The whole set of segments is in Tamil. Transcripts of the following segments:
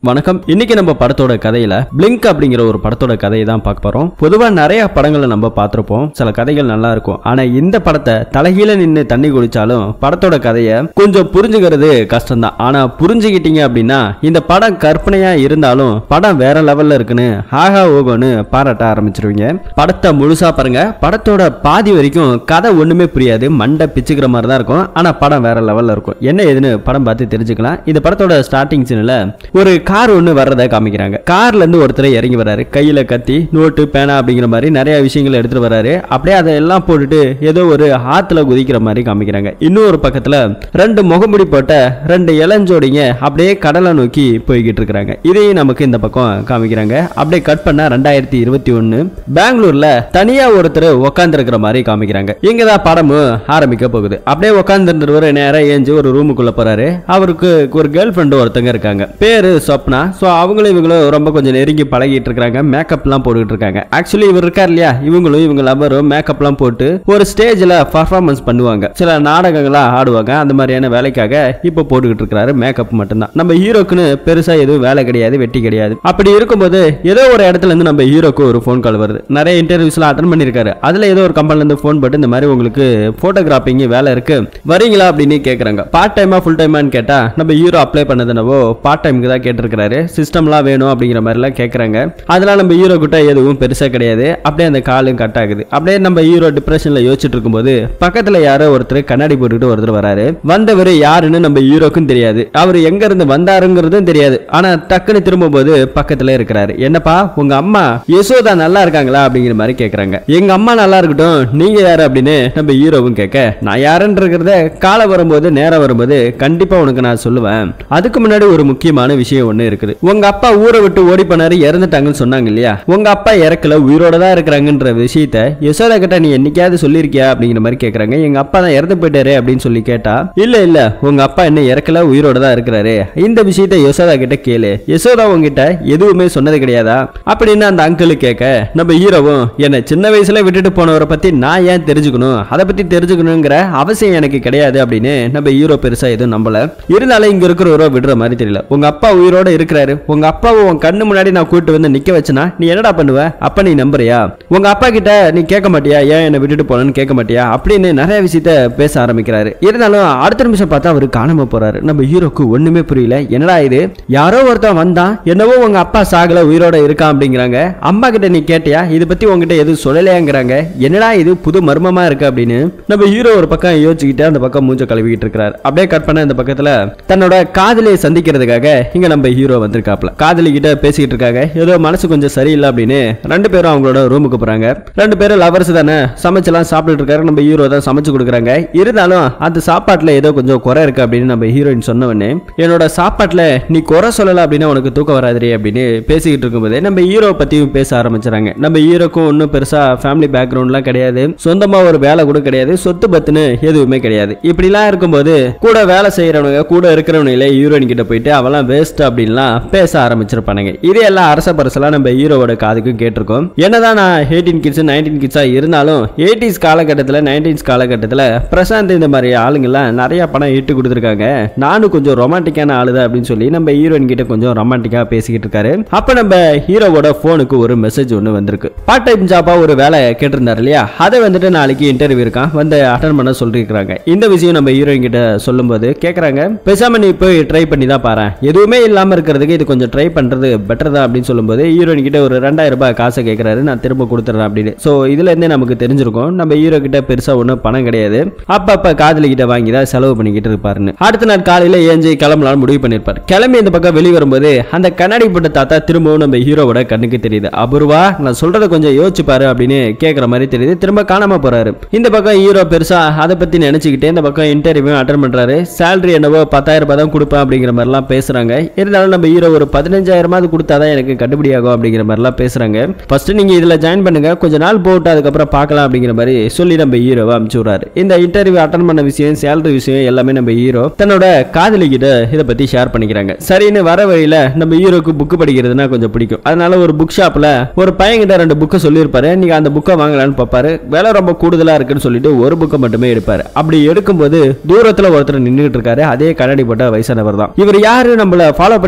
வணக்கம் இன்னைக்கு நம்ம படத்தோட கதையில பிளிங்க் அப்படிங்கிற ஒரு படத்தோட கதையை தான் பார்க்க போறோம் பொதுவா நிறைய படங்களை நம்ம பார்த்திருப்போம் சில கதைகள் நல்லா இருக்கும் ஆனா இந்த படத்தை தலைகீழ நின்று தண்ணி குடிச்சாலும் படத்தோட கதையை கொஞ்சம் புரிஞ்சுக்கிறது கஷ்டம்தான் ஆனா புரிஞ்சுக்கிட்டீங்க அப்படின்னா இந்த படம் கற்பனையா இருந்தாலும் படம் வேற லெவல்ல இருக்குன்னு ஆகா ஓகோன்னு பாராட்ட ஆரம்பிச்சிருவீங்க படத்தை முழுசா பாருங்க படத்தோட பாதி வரைக்கும் கதை ஒண்ணுமே புரியாது மண்டை பிச்சுக்கிற மாதிரி தான் இருக்கும் ஆனா படம் வேற லெவல்ல இருக்கும் என்ன ஏதுன்னு படம் பார்த்து தெரிஞ்சுக்கலாம் இந்த படத்தோட ஸ்டார்டிங் சீன்ல ஒரு கார் ஒன்று வர்றதை காமிக்கிறாங்க கார்ல இருந்து ஒருத்தர் இறங்கி வராரு கையில கத்தி நோட்டு பேனா அப்படிங்கிற மாதிரி நிறைய விஷயங்கள் எடுத்துட்டு வராரு அப்படியே அதை எல்லாம் போட்டுட்டு ஏதோ ஒரு ஆத்துல குதிக்கிற மாதிரி காமிக்கிறாங்க இன்னும் ஒரு பக்கத்துல ரெண்டு முகமுடி போட்ட ரெண்டு இளஞ்சோடிங்க அப்படியே கடலை நோக்கி போய்கிட்டு இருக்கிறாங்க இதையும் நமக்கு இந்த பக்கம் காமிக்கிறாங்க அப்படியே கட் பண்ணா ரெண்டாயிரத்தி இருபத்தி ஒன்னு பெங்களூர்ல தனியா ஒருத்தர் உட்கார்ந்து இருக்கிற மாதிரி காமிக்கிறாங்க இங்கதான் படமும் ஆரம்பிக்க போகுது அப்படியே உட்கார்ந்து நேரம் ஏஞ்சு ஒரு ரூமுக்குள்ள போறாரு அவருக்கு ஒரு கேர்ள் ஃப்ரெண்டு ஒருத்தங்க இருக்காங்க பேரு சொப்னா ஸோ அவங்களும் இவங்களும் ரொம்ப கொஞ்சம் நெருங்கி பழகிட்டு இருக்காங்க மேக்கப்லாம் போட்டுக்கிட்டு இருக்காங்க ஆக்சுவலி இவர் இருக்கார் இல்லையா இவங்களும் இவங்க லவரும் மேக்கப்லாம் போட்டு ஒரு ஸ்டேஜில் பர்ஃபார்மன்ஸ் பண்ணுவாங்க சில நாடகங்களாம் ஆடுவாங்க அந்த மாதிரியான வேலைக்காக இப்போ போட்டுக்கிட்டு இருக்காரு மேக்கப் மட்டும்தான் நம்ம ஹீரோக்குன்னு பெருசா எதுவும் வேலை கிடையாது வெட்டி கிடையாது அப்படி இருக்கும்போது ஏதோ ஒரு இடத்துல இருந்து நம்ம ஹீரோக்கு ஒரு ஃபோன் கால் வருது நிறைய இன்டர்வியூஸ்லாம் அட்டன் பண்ணியிருக்காரு அதுல ஏதோ ஒரு கம்பெனில இருந்து ஃபோன் போட்டு இந்த மாதிரி உங்களுக்கு போட்டோகிராஃபிங் வேலை இருக்கு வரீங்களா அப்படின்னு கேட்குறாங்க பார்ட் டைமா ஃபுல் டைமான்னு கேட்டா நம்ம ஹீரோ அப்ளை பண்ணதுனவோ பார்ட் டைமுக்கு தான் கேட்டிருக்காரு சிஸ்டம்லாம் வேணும் அப்படிங்கிற மாதிரிலாம் கேட்குறாங்க அதெல்லாம் நம்ம ஹீரோ கிட்ட எதுவும் பெருசா கிடையாது அப்படியே அந்த காலும் கட் ஆகுது அப்படியே நம்ம ஹீரோ டிப்ரெஷன்ல யோசிச்சுட்டு இருக்கும்போது பக்கத்துல யாரோ ஒருத்தர் கண்ணாடி போட்டுக்கிட்டு ஒருத்தர் வராரு வந்தவர் யாருன்னு நம்ம ஹீரோக்கும் தெரியாது அவர் எங்க இருந்து வந்தாருங்கிறதும் தெரியாது ஆனா டக்குன்னு திரும்பும்போது பக்கத்துல இருக்கிறாரு என்னப்பா உங்க அம்மா யசோதா நல்லா இருக்காங்களா அப்படிங்கிற மாதிரி கேக்குறாங்க எங்க அம்மா நல்லா இருக்கட்டும் நீங்க யாரு அப்படின்னு நம்ம ஹீரோவும் கேட்க நான் யாருன்றத காலம் வரும்போது நேரம் வரும்போது கண்டிப்பா உனக்கு நான் சொல்லுவேன் அதுக்கு முன்னாடி ஒரு முக்கியமான விஷயம் ஒண்ணு இருக்குது உங்க அப்பா ஊரை விட்டு ஓடி போனாரு இறந்துட்டாங்கன்னு சொன்னாங்க இல்லையா உங்க அப்பா இறக்கல உயிரோட தான் இருக்கிறாங்கன்ற விஷயத்த யசோதா கிட்ட நீ என்னைக்காவது சொல்லியிருக்கியா அப்படிங்கிற மாதிரி கேக்குறாங்க எங்க அப்பா தான் இறந்து போயிட்டாரு அப்படின்னு சொல்லி கேட்டா இல்ல இல்ல உங்க அப்பா என்ன இறக்கல உயிரோட தான் இருக்கிறாரு இந்த விஷயத்த யசோதா கிட்ட கேளு யசோதா உங்ககிட்ட எதுவுமே சொன்னது கிடையாதா அப்படின்னு அந்த அங்கிள் கேட்க நம்ம ஹீரோவும் என்ன சின்ன வயசுல விட்டுட்டு போனவரை பத்தி நான் ஏன் தெரிஞ்சுக்கணும் அதை பத்தி தெரிஞ்சுக்கணுங்கிற அவசியம் எனக்கு கிடையாது அப்படின்னு நம்ம ஹீரோ பெருசா எதுவும் நம்பல இருந்தாலும் இங்க இருக்கிறவரோ விடுற மாதிரி தெரியல உங்க அப்பா உயிரோட இருக்கிறாரு உங்க அப்பாவை உன் கண்ணு முன்னாடி நான் கூட்டு வந்து நிக்க வச்சனா நீ என்னடா பண்ணுவ அப்ப நீ நம்புறியா உங்க அப்பா கிட்ட நீ கேட்க மாட்டியா ஏன் என்னை விட்டுட்டு போனேன்னு கேட்க மாட்டியா அப்படின்னு நிறைய விஷயத்த பேச ஆரம்பிக்கிறாரு இருந்தாலும் அடுத்த நிமிஷம் பார்த்தா அவரு காணாம போறாரு நம்ம ஹீரோக்கு ஒண்ணுமே புரியல என்னடா இது யாரோ ஒருத்தன் வந்தான் என்னவோ உங்க அப்பா சாகல உயிரோட இருக்கான் அப்படிங்கிறாங்க அம்மா கிட்ட நீ கேட்டியா இதை பத்தி உங்ககிட்ட எதுவும் சொல்லலையாங்கிறாங்க என்னடா இது புது மர்மமா இருக்கு அப்படின்னு நம்ம ஹீரோ ஒரு பக்கம் யோசிச்சுக்கிட்டு அந்த பக்கம் மூஞ்ச கழுவிக்கிட்டு இருக்கிறார் அப்படியே கட் பண்ண இந்த பக்கத்துல தன்னோட காதலியை சந்திக்கிறதுக்காக இங்க நம்ம ஹீரோ வந்திருக்காப்ல காதலி கிட்ட பேசிக்கிட்டு இருக்காங்க ஏதோ மனசு கொஞ்சம் சரியில்லை அப்படின்னு ரெண்டு பேரும் அவங்களோட ரூமுக்கு போறாங்க ரெண்டு பேரும் லவர்ஸ் தானே சமைச்செல்லாம் சாப்பிட்டுட்டு இருக்காரு நம்ம ஹீரோ தான் சமைச்சு கொடுக்குறாங்க இருந்தாலும் அந்த சாப்பாட்டுல ஏதோ கொஞ்சம் குறை இருக்கு அப்படின்னு நம்ம ஹீரோயின் சொன்ன உடனே என்னோட சாப்பாட்டுல நீ குறை சொல்லல அப்படின்னா உனக்கு தூக்கம் வராதுரி அப்படின்னு பேசிக்கிட்டு இருக்கும்போது நம்ம ஹீரோ பத்தியும் பேச ஆரம்பிச்சாங்க நம்ம ஹீரோக்கும் ஒன்றும் பெருசா ஃபேமிலி பேக்ரவுண்ட்லாம் கிடையாது சொந்தமா ஒரு வேலை கூட கிடையாது சொத்து பத்துன்னு எதுவுமே கிடையாது இப்படிலாம் இருக்கும்போது கூட வேலை செய்யறவனுங்க கூட இருக்கிறவனுங்களே ஹீரோயின் கிட்ட போயிட்டு அவெல்லாம் வேஸ்ட் அப்படின்லாம் பேச ஆரம்பிச்சிருப்பானுங்க இதே எல்லாம் அரச பரசலாம் நம்ம ஹீரோவோட காதுக்கும் கேட்டிருக்கோம் என்னதான் நான் எயிட்டீன் கிட்ஸ் நைன்டீன் கிட்ஸா இருந்தாலும் எயிட்டிஸ் காலகட்டத்தில் நைன்டீன்ஸ் காலகட்டத்தில் பிரசாந்த் இந்த மாதிரி ஆளுங்கெல்லாம் நிறைய பணம் இட்டு கொடுத்துருக்காங்க நானும் கொஞ்சம் ரொமான்டிக்கான ஆளுதான் அப்படின்னு சொல்லி நம்ம ஹீரோயின் கிட்ட கொஞ்சம் ரொமான்டிக்கா பேசிக்கிட்டு இருக்காரு அப்ப நம்ம ஹீரோவோட போனுக்கு ஒரு மெசேஜ் ஒன்று வந்திருக்கு பார்ட் டைம் ஜாபா ஒரு வேலை கேட்டிருந்தாரு இல்லையா அதை வந்துட்டு நாளைக்கு இன்டர்வியூ இருக்கான் வந்து அட்டன் பண்ண சொல்லிருக்காங்க இந்த விஷயம் நம்ம ஹீரோயின் கிட்ட சொல்லும்போது கேக்குறாங்க பேசாம நீ போய் ட்ரை பண்ணி தான் பாரு எதுவுமே இல்லாம இருக்கிறதுக்கு இது கொஞ்சம் ட்ரை பண்றது பெட்டர் தான் அப்படின்னு சொல்லும்போது ஹீரோயின் கிட்ட ஒரு ரெண்டாயிரம் ரூபாய் காசை கேட்கறாரு நான் திரும்ப கொடுத்துறேன் அப்படின்னு ஸோ இதுல இருந்தே நமக்கு தெரிஞ்சிருக்கும் நம்ம ஹீரோ கிட்ட பெருசா ஒன்றும் பணம் கிடையாது அப்பப்ப காதலி கிட்ட வாங்கி தான் செலவு பண்ணிக்கிட்டு இருப்பாருன்னு அடுத்த நாள் காலையில ஏஞ்சி கிளம்பலாம்னு முடிவு பண்ணிருப்பார் கிளம்பி இந்த பக்கம் வெளியே வரும்போது அந்த கண்ணாடி போட்ட தாத்தா திரும்பவும் நம்ம ஹீரோவோட கண்ணுக்கு தெரியுது அபூர்வா நான் சொல்றத கொஞ்சம் யோசிச்சு பாரு அப்படின்னு கேட்குற மாதிரி தெரியுது திரும்ப காணாம போறாரு இந்த பக்கம் ஹீரோ பெருசா அதை பத்தி நினைச்சுக்கிட்டே இந்த பக்கம் இன்டர்வியூ அட்டன் பண்றாரு சேலரி என்னவோ பத்தாயிரம் ரூபாய் தான் கொடுப்பேன் அப்படிங்கிற மாதிரிலாம் பேசுறாங்க இருந்தாலும் நம்ம ஹீரோ ஒரு பதினஞ்சாயிரமாவது கொடுத்தாதான் எனக்கு கட்டுப்படி ஆகும் அப்படிங்கிற மாதிரிலாம் பேசுறாங்க ஃபர்ஸ்ட் நீங்க இதுல ஜாயின் பண்ணுங்க கொஞ்ச நாள் போட்டு அதுக்கப்புறம் பார்க்கலாம் அப்படிங்கிற மாதிரி சொல்லி நம்ம ஹீரோவை அனுப்பிச்சு விடுறாரு இந்த இன்டர்வியூ அட்டன் பண்ண விஷயம் சேலரி விஷயம் எல்லாமே நம்ம ஹீரோ தன்னோட காதலி கிட்ட இதை பத்தி ஷேர் பண்ணிக்கிறாங்க சரின்னு வர வழியில நம்ம ஹீரோக்கு புக் படிக்கிறதுனா கொஞ்சம் பிடிக்கும் அதனால ஒரு புக் ஷாப்ல ஒரு பையன்கிட்ட ரெண்டு புக்கை சொல்லியிருப்பாரு நீங்க அந்த புக்கை வாங்கலாம்னு பார்ப்பாரு விலை ரொம்ப கூடுதலா இருக்குன்னு சொல்லிட்டு ஒரு புக்கை மட்டுமே எடுப்பாரு அப்படி எடுக்கும்போது தூரத்துல ஒருத்தர் நின்றுட்டு இருக்காரு அதே கண்ணாடி போட்ட வயசானவர் தான் இவர் யாரு நம்மள ஃபாலோ பண்ணி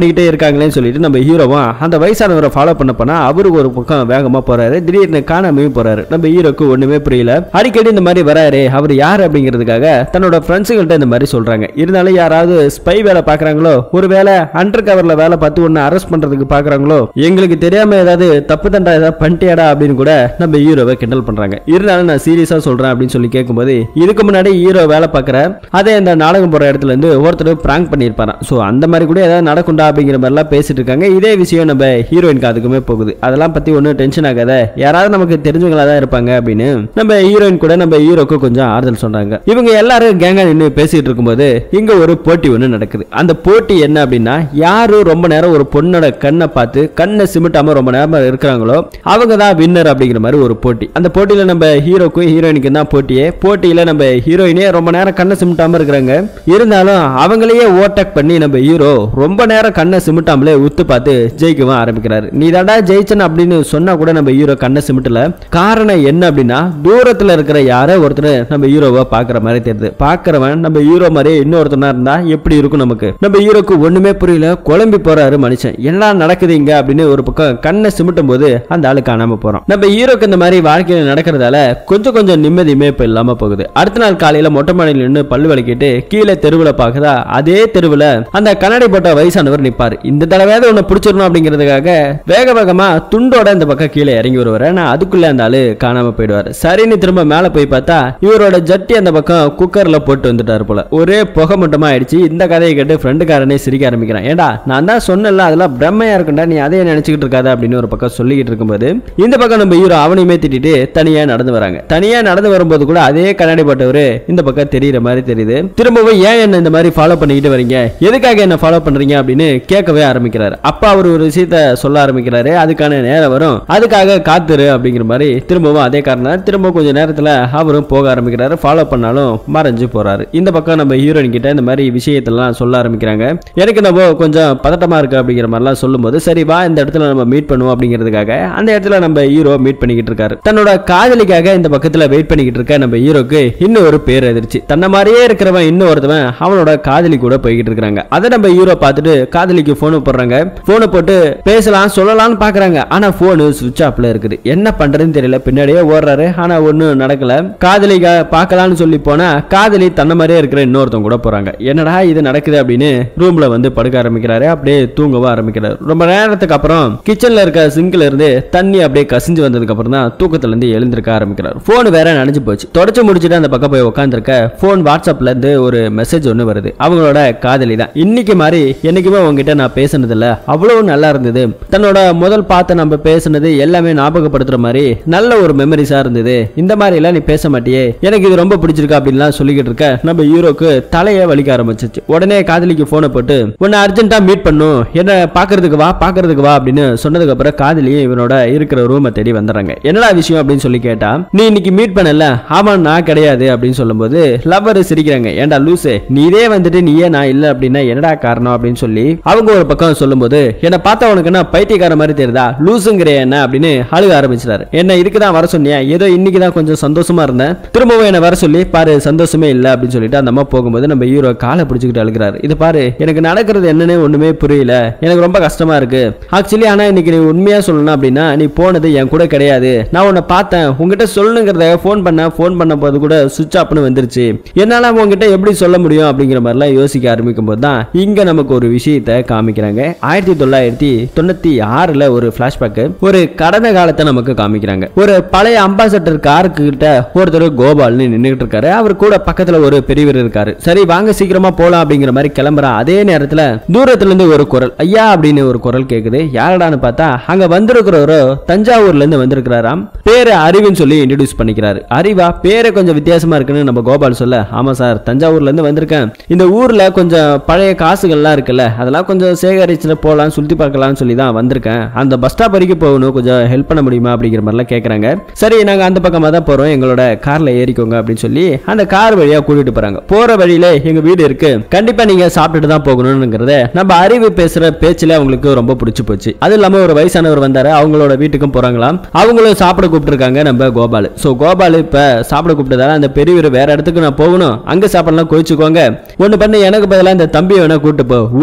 பண்ணிக்கிட்டே இருக்காங்களேன்னு சொல்லிட்டு நம்ம ஹீரோவும் அந்த வயசானவரை ஃபாலோ பண்ண போனா அவரு ஒரு பக்கம் வேகமா போறாரு திடீர்னு காணாமையும் போறாரு நம்ம ஹீரோக்கு ஒண்ணுமே புரியல அடிக்கடி இந்த மாதிரி வராரு அவர் யார் அப்படிங்கிறதுக்காக தன்னோட ஃப்ரெண்ட்ஸுகள்ட்ட இந்த மாதிரி சொல்றாங்க இருந்தாலும் யாராவது ஸ்பை வேலை பாக்குறாங்களோ ஒருவேளை அண்டர் கவர்ல வேலை பார்த்து ஒன்னு அரெஸ்ட் பண்றதுக்கு பாக்குறாங்களோ எங்களுக்கு தெரியாம ஏதாவது தப்பு தண்டா ஏதாவது பண்ணிட்டியாடா அப்படின்னு கூட நம்ம ஹீரோவை கிண்டல் பண்றாங்க இருந்தாலும் நான் சீரியஸா சொல்றேன் அப்படின்னு சொல்லி கேட்கும்போது இதுக்கு முன்னாடி ஹீரோ வேலை பார்க்குற அதே இந்த நாடகம் போற இடத்துல இருந்து ஒருத்தர் பிராங்க் பண்ணியிருப்பாராம் ஸோ அந்த மாதிரி கூட ஏதாவது நடக்கும்டா அப்படிங்கிற மாதிரிலாம் பேசிட்டு இருக்காங்க இதே விஷயம் நம்ம ஹீரோயின் காதுக்குமே போகுது அதெல்லாம் பத்தி ஒன்றும் டென்ஷன் ஆகாத யாராவது நமக்கு தெரிஞ்சவங்களா தான் இருப்பாங்க அப்படின்னு நம்ம ஹீரோயின் கூட நம்ம ஹீரோக்கு கொஞ்சம் ஆறுதல் சொன்னாங்க இவங்க எல்லாரும் கேங்கா நின்று பேசிட்டு இருக்கும்போது இங்க ஒரு போட்டி ஒன்று நடக்குது அந்த போட்டி என்ன அப்படின்னா யாரு ரொம்ப நேரம் ஒரு பொண்ணோட கண்ணை பார்த்து கண்ணை சிமிட்டாம ரொம்ப நேரம் இருக்கிறாங்களோ அவங்க தான் வின்னர் அப்படிங்கிற மாதிரி ஒரு போட்டி அந்த போட்டியில நம்ம ஹீரோக்கும் ஹீரோயினுக்கும் தான் போட்டியே போட்டியில நம்ம ஹீரோயினே ரொம்ப நேரம் கண்ணை சிமிட்டாம இருக்கிறாங்க இருந்தாலும் அவங்களையே ஓவர்டேக் பண்ணி நம்ம ஹீரோ ரொம்ப நேரம் கண்ணை சிமிட்டாமலே உத்து பார்த்து ஜெயிக்கவும் ஆரம்பிக்கிறாரு நீ தாண்டா ஜெயிச்சன் அப்படின்னு சொன்னா கூட நம்ம ஹீரோ கண்ணை சிமிட்டல காரணம் என்ன அப்படின்னா தூரத்துல இருக்கிற யாரோ ஒருத்தர் நம்ம ஹீரோவை பாக்குற மாதிரி தெரியுது பாக்குறவன் நம்ம ஹீரோ மாதிரியே இன்னொருத்தனா இருந்தா எப்படி இருக்கும் நமக்கு நம்ம ஹீரோக்கு ஒண்ணுமே புரியல குழம்பி போறாரு மனுஷன் என்ன நடக்குது இங்க அப்படின்னு ஒரு பக்கம் கண்ணை சிமிட்டும் போது அந்த ஆளு காணாம போறோம் நம்ம ஹீரோக்கு இந்த மாதிரி வாழ்க்கையில நடக்கிறதால கொஞ்சம் கொஞ்சம் நிம்மதியுமே இப்ப இல்லாம போகுது அடுத்த நாள் காலையில மொட்டை மாடியில் நின்று பல்லு விளக்கிட்டு கீழே தெருவுல பாக்குதா அதே தெருவுல அந்த கண்ணாடி போட்ட வயசானவர் நிப்பாரு இந்த தடவையாவது உன்னை பிடிச்சிடணும் அப்படிங்கிறதுக்காக வேக வேகமா துண்டோட இந்த பக்கம் கீழே இறங்கி வருவாரு ஆனா அதுக்குள்ள அந்த ஆளு காணாம போயிடுவாரு சரின்னு திரும்ப மேல போய் பார்த்தா இவரோட ஜட்டி அந்த பக்கம் குக்கர்ல போட்டு வந்துட்டாரு போல ஒரே புகை மட்டுமா ஆயிடுச்சு இந்த கதையை கேட்டு ஃப்ரெண்டுக்காரனே சிரிக்க ஆரம்பிக்கிறான் ஏண்டா நான் தான் சொன்னல அதெல்லாம் பிரம்மையா இருக்கும்டா நீ அதையே நினைச்சுக்கிட்டு இருக்காத அப்படின்னு ஒரு பக்கம் சொல்லிக்கிட்டு இருக்கும்போது இந்த பக்கம் நம்ம ஹீரோ அவனையுமே திட்டிட்டு தனியா நடந்து வராங்க தனியா நடந்து வரும்போது கூட அதே கண்ணாடி போட்டவரு இந்த பக்கம் தெரியுற மாதிரி தெரியுது திரும்பவும் ஏன் என்ன இந்த மாதிரி ஃபாலோ பண்ணிக்கிட்டு வரீங்க எதுக்காக என்ன ஃபாலோ பண்றீங்க அப்படின்னு கேட்கவே ஆரம்பிக்கிறாரு அப்பா அவர் ஒரு விஷயத்த சொல்ல ஆரம்பிக்கிறாரு அதுக்கான நேரம் வரும் அதுக்காக காத்துரு அப்படிங்கிற மாதிரி திரும்பவும் அதே காரணம் திரும்ப கொஞ்ச நேரத்துல அவரும் போக ஆரம்பிக்கிறாரு ஃபாலோ பண்ணாலும் மறைஞ்சு போறாரு இந்த பக்கம் நம்ம ஹீரோயின் கிட்ட இந்த மாதிரி விஷயத்தெல்லாம் சொல்ல ஆரம்பிக்கிறாங்க எனக்கு நம்ம கொஞ்சம் பதட்டமா இருக்கு அப்படிங்கிற மாதிரிலாம் சொல்லும்போது சரி வா இந்த இடத்துல நம்ம மீட் பண்ணுவோம் அப்படிங்கிறதுக்காக அந்த இடத்துல நம்ம ஹீரோ மீட் பண்ணிக்கிட்டு இருக்காரு தன்னோட காதலிக்காக இந்த பக்கத்துல வெயிட் பண்ணிக்கிட்டு இருக்க நம்ம ஹீரோக்கு இன்னும் ஒரு பேர் எதிர்ச்சி தன்னை மாதிரியே இருக்கிறவன் இன்னும் ஒருத்தவன் அவனோட காதலி கூட போய்கிட்டு இருக்காங்க அதை நம்ம ஹீரோ பார்த்துட்டு காதலிக்கு போன் போடுறாங்க போனை போட்டு பேசலாம் சொல்லலாம்னு பாக்குறாங்க ஆனா போனு சுவிட்ச் ஆஃப்ல இருக்குது என்ன பண்றதுன்னு தெரியல பின்னாடியே ஓடுறாரு ஆனா ஒண்ணும் நடக்கல காதலிக்க பார்க்கலாம்னு சொல்லி போனா காதலி தன்னை மாதிரியே இருக்கிற இன்னொருத்தவங்க கூட போறாங்க என்னடா இது நடக்குது அப்படின்னு ரூம்ல வந்து படுக்க ஆரம்பிக்கிறாரு அப்படியே தூங்கவும் ஆரம்பிக்கிறாரு ரொம்ப நேரத்துக்கு அப்புறம் கிச்சன்ல இருக்க சிங்க்ல இருந்து தண்ணி அப்படியே கசிஞ்சு வந்ததுக்கு அப்புறம் தான் தூக்கத்துல இருந்து எழுந்திருக்க ஆரம்பிக்கிறார் போன் வேற நனைஞ்சு போச்சு தொடச்சு முடிச்சுட்டு அந்த பக்கம் போய் உட்காந்துருக்க போன் வாட்ஸ்அப்ல இருந்து ஒரு மெசேஜ் ஒன்று வருது அவங்களோட காதலி தான் இன்னைக்கு மாதிரி என்னைக்குமே உங்ககிட்ட நான் பேசுனது இல்ல அவ்வளவு நல்லா இருந்தது தன்னோட முதல் பார்த்து நம்ம பேசுனது எல்லாமே ஞாபகப்படுத்துற மாதிரி நல்ல ஒரு மெமரிஸா இருந்தது இந்த மாதிரி எல்லாம் நீ பேச மாட்டியே எனக்கு இது ரொம்ப பிடிச்சிருக்கா அப்படின்லாம் சொல்லிக்கிட்டு இருக்க நம்ம ஹீரோக்கு தலையை வலிக்க ஆரம்பிச்சிச்சு உடனே காதலிக்கு போனை போட்டு உன்னை அர்ஜென்ட்டா மீட் பண்ணும் என்ன பாக்குறதுக்கு வா பாக்குறதுக்கு வா அப்படின்னு சொன்னதுக்கு அப்புறம் காதலியும் இவனோட இருக்கிற ரூமை தேடி வந்துடுறாங்க என்னடா விஷயம் அப்படின்னு சொல்லி கேட்டா நீ இன்னைக்கு மீட் பண்ணல ஆமா நான் கிடையாது அப்படின்னு சொல்லும்போது லவ்வர் சிரிக்கிறாங்க ஏன்டா லூசு நீதே வந்துட்டு நீயே நான் இல்ல அப்படின்னா என்னடா காரணம் அப்படின்னு சொல்லி அவங்க ஒரு பக்கம் சொல்லும்போது என்ன பார்த்தா உனக்கு என்ன பைத்தியக்கார மாதிரி தெரியுதா லூசுங்கிற என்ன அப்படின்னு அழுக ஆரம்பிச்சிட்டாரு என்ன இதுக்கு தான் வர சொன்னியா ஏதோ இன்னைக்கு தான் கொஞ்சம் சந்தோஷமா இருந்தேன் திரும்பவும் என்ன வர சொல்லி பாரு சந்தோஷமே இல்ல அப்படின்னு சொல்லிட்டு அந்த அம்மா போகும்போது நம்ம ஹீரோ காலை பிடிச்சிக்கிட்டு அழுகிறாரு இது பாரு எனக்கு நடக்கிறது என்னன்னு ஒண்ணுமே புரியல எனக்கு ரொம்ப கஷ்டமா இருக்கு ஆக்சுவலி ஆனா இன்னைக்கு நீ உண்மையா சொல்லணும் அப்படின்னா நீ போனது என் கூட கிடையாது நான் உன்னை பார்த்தேன் உங்ககிட்ட சொல்லணுங்கிறத ஃபோன் பண்ண ஃபோன் பண்ண போது கூட சுவிட்ச் ஆப்னு வந்துருச்சு என்னால உங்ககிட்ட எப்படி சொல்ல முடியும் அப்படிங்கிற மாதிரிலாம் யோசிக்க ஆரம்பிக்கும் போது தான் இங்க நமக்கு ஒரு விஷயத்தை காமிக்கிறாங்க ஆயிரத்தி தொள்ளாயிரத்தி தொண்ணூத்தி ஆறுல ஒரு பிளாஷ்பேக் ஒரு கடந்த காலத்தை நமக்கு காமிக்கிறாங்க ஒரு பழைய அம்பாசடர் காருக்கு கிட்ட ஒருத்தர் கோபால்னு நின்றுட்டு இருக்காரு அவர் கூட பக்கத்துல ஒரு பெரியவர் இருக்காரு சரி வாங்க சீக்கிரமா போலாம் அப்படிங்கிற மாதிரி கிளம்புற அதே நேரத்துல தூரத்துல இருந்து ஒரு குரல் ஐயா அப்படின்னு ஒரு குரல் கேக்குது யாரடான்னு பார்த்தா அங்க வந்திருக்கிறவரோ தஞ்சாவூர்ல இருந்து வந்திருக்கிறாராம் பேரு அறிவுன்னு சொல்லி இன்ட்ரடியூஸ் பண்ணிக்கிறாரு அறிவா பேரு கொஞ்சம் வித்தியாசமா இருக்குன்னு நம்ம கோபால் சொல்ல ஆமா சார் தஞ்சாவூர்ல இருந்து வந்திருக்கேன் இந்த ஊர்ல கொஞ்சம் பழைய காசுகள்லாம் இருக்குல்ல அதெல்லாம் கொஞ்சம் சேகரிச்சுட்டு போகலாம் சுத்தி பார்க்கலாம்னு சொல்லி தான் வந்திருக்கேன் அந்த பஸ் ஸ்டாப் வரைக்கும் போகணும் கொஞ்சம் ஹெல்ப் பண்ண முடியுமா அப்படிங்கிற மாதிரிலாம் கேட்குறாங்க சரி நாங்கள் அந்த பக்கமாக தான் போகிறோம் எங்களோட காரில் ஏறிக்கோங்க அப்படின்னு சொல்லி அந்த கார் வழியாக கூட்டிட்டு போகிறாங்க போகிற வழியில எங்கள் வீடு இருக்கு கண்டிப்பாக நீங்கள் சாப்பிட்டுட்டு தான் போகணுங்கிறத நம்ம அறிவு பேசுகிற பேச்சில் அவங்களுக்கு ரொம்ப பிடிச்சி போச்சு அது இல்லாமல் ஒரு வயசானவர் வந்தாரு அவங்களோட வீட்டுக்கும் போகிறாங்களாம் அவங்களும் சாப்பிட கூப்பிட்டுருக்காங்க நம்ம கோபால் ஸோ கோபால் இப்போ சாப்பிட கூப்பிட்டதால அந்த பெரியவர் வேற இடத்துக்கு நான் போகணும் அங்கே சாப்பிடலாம் கோயிச்சுக்கோங்க ஒன்று பண்ணி எனக்கு பதிலாக இந்த தம்பி வேணா கூட்டு போ ஊருக்கு வேற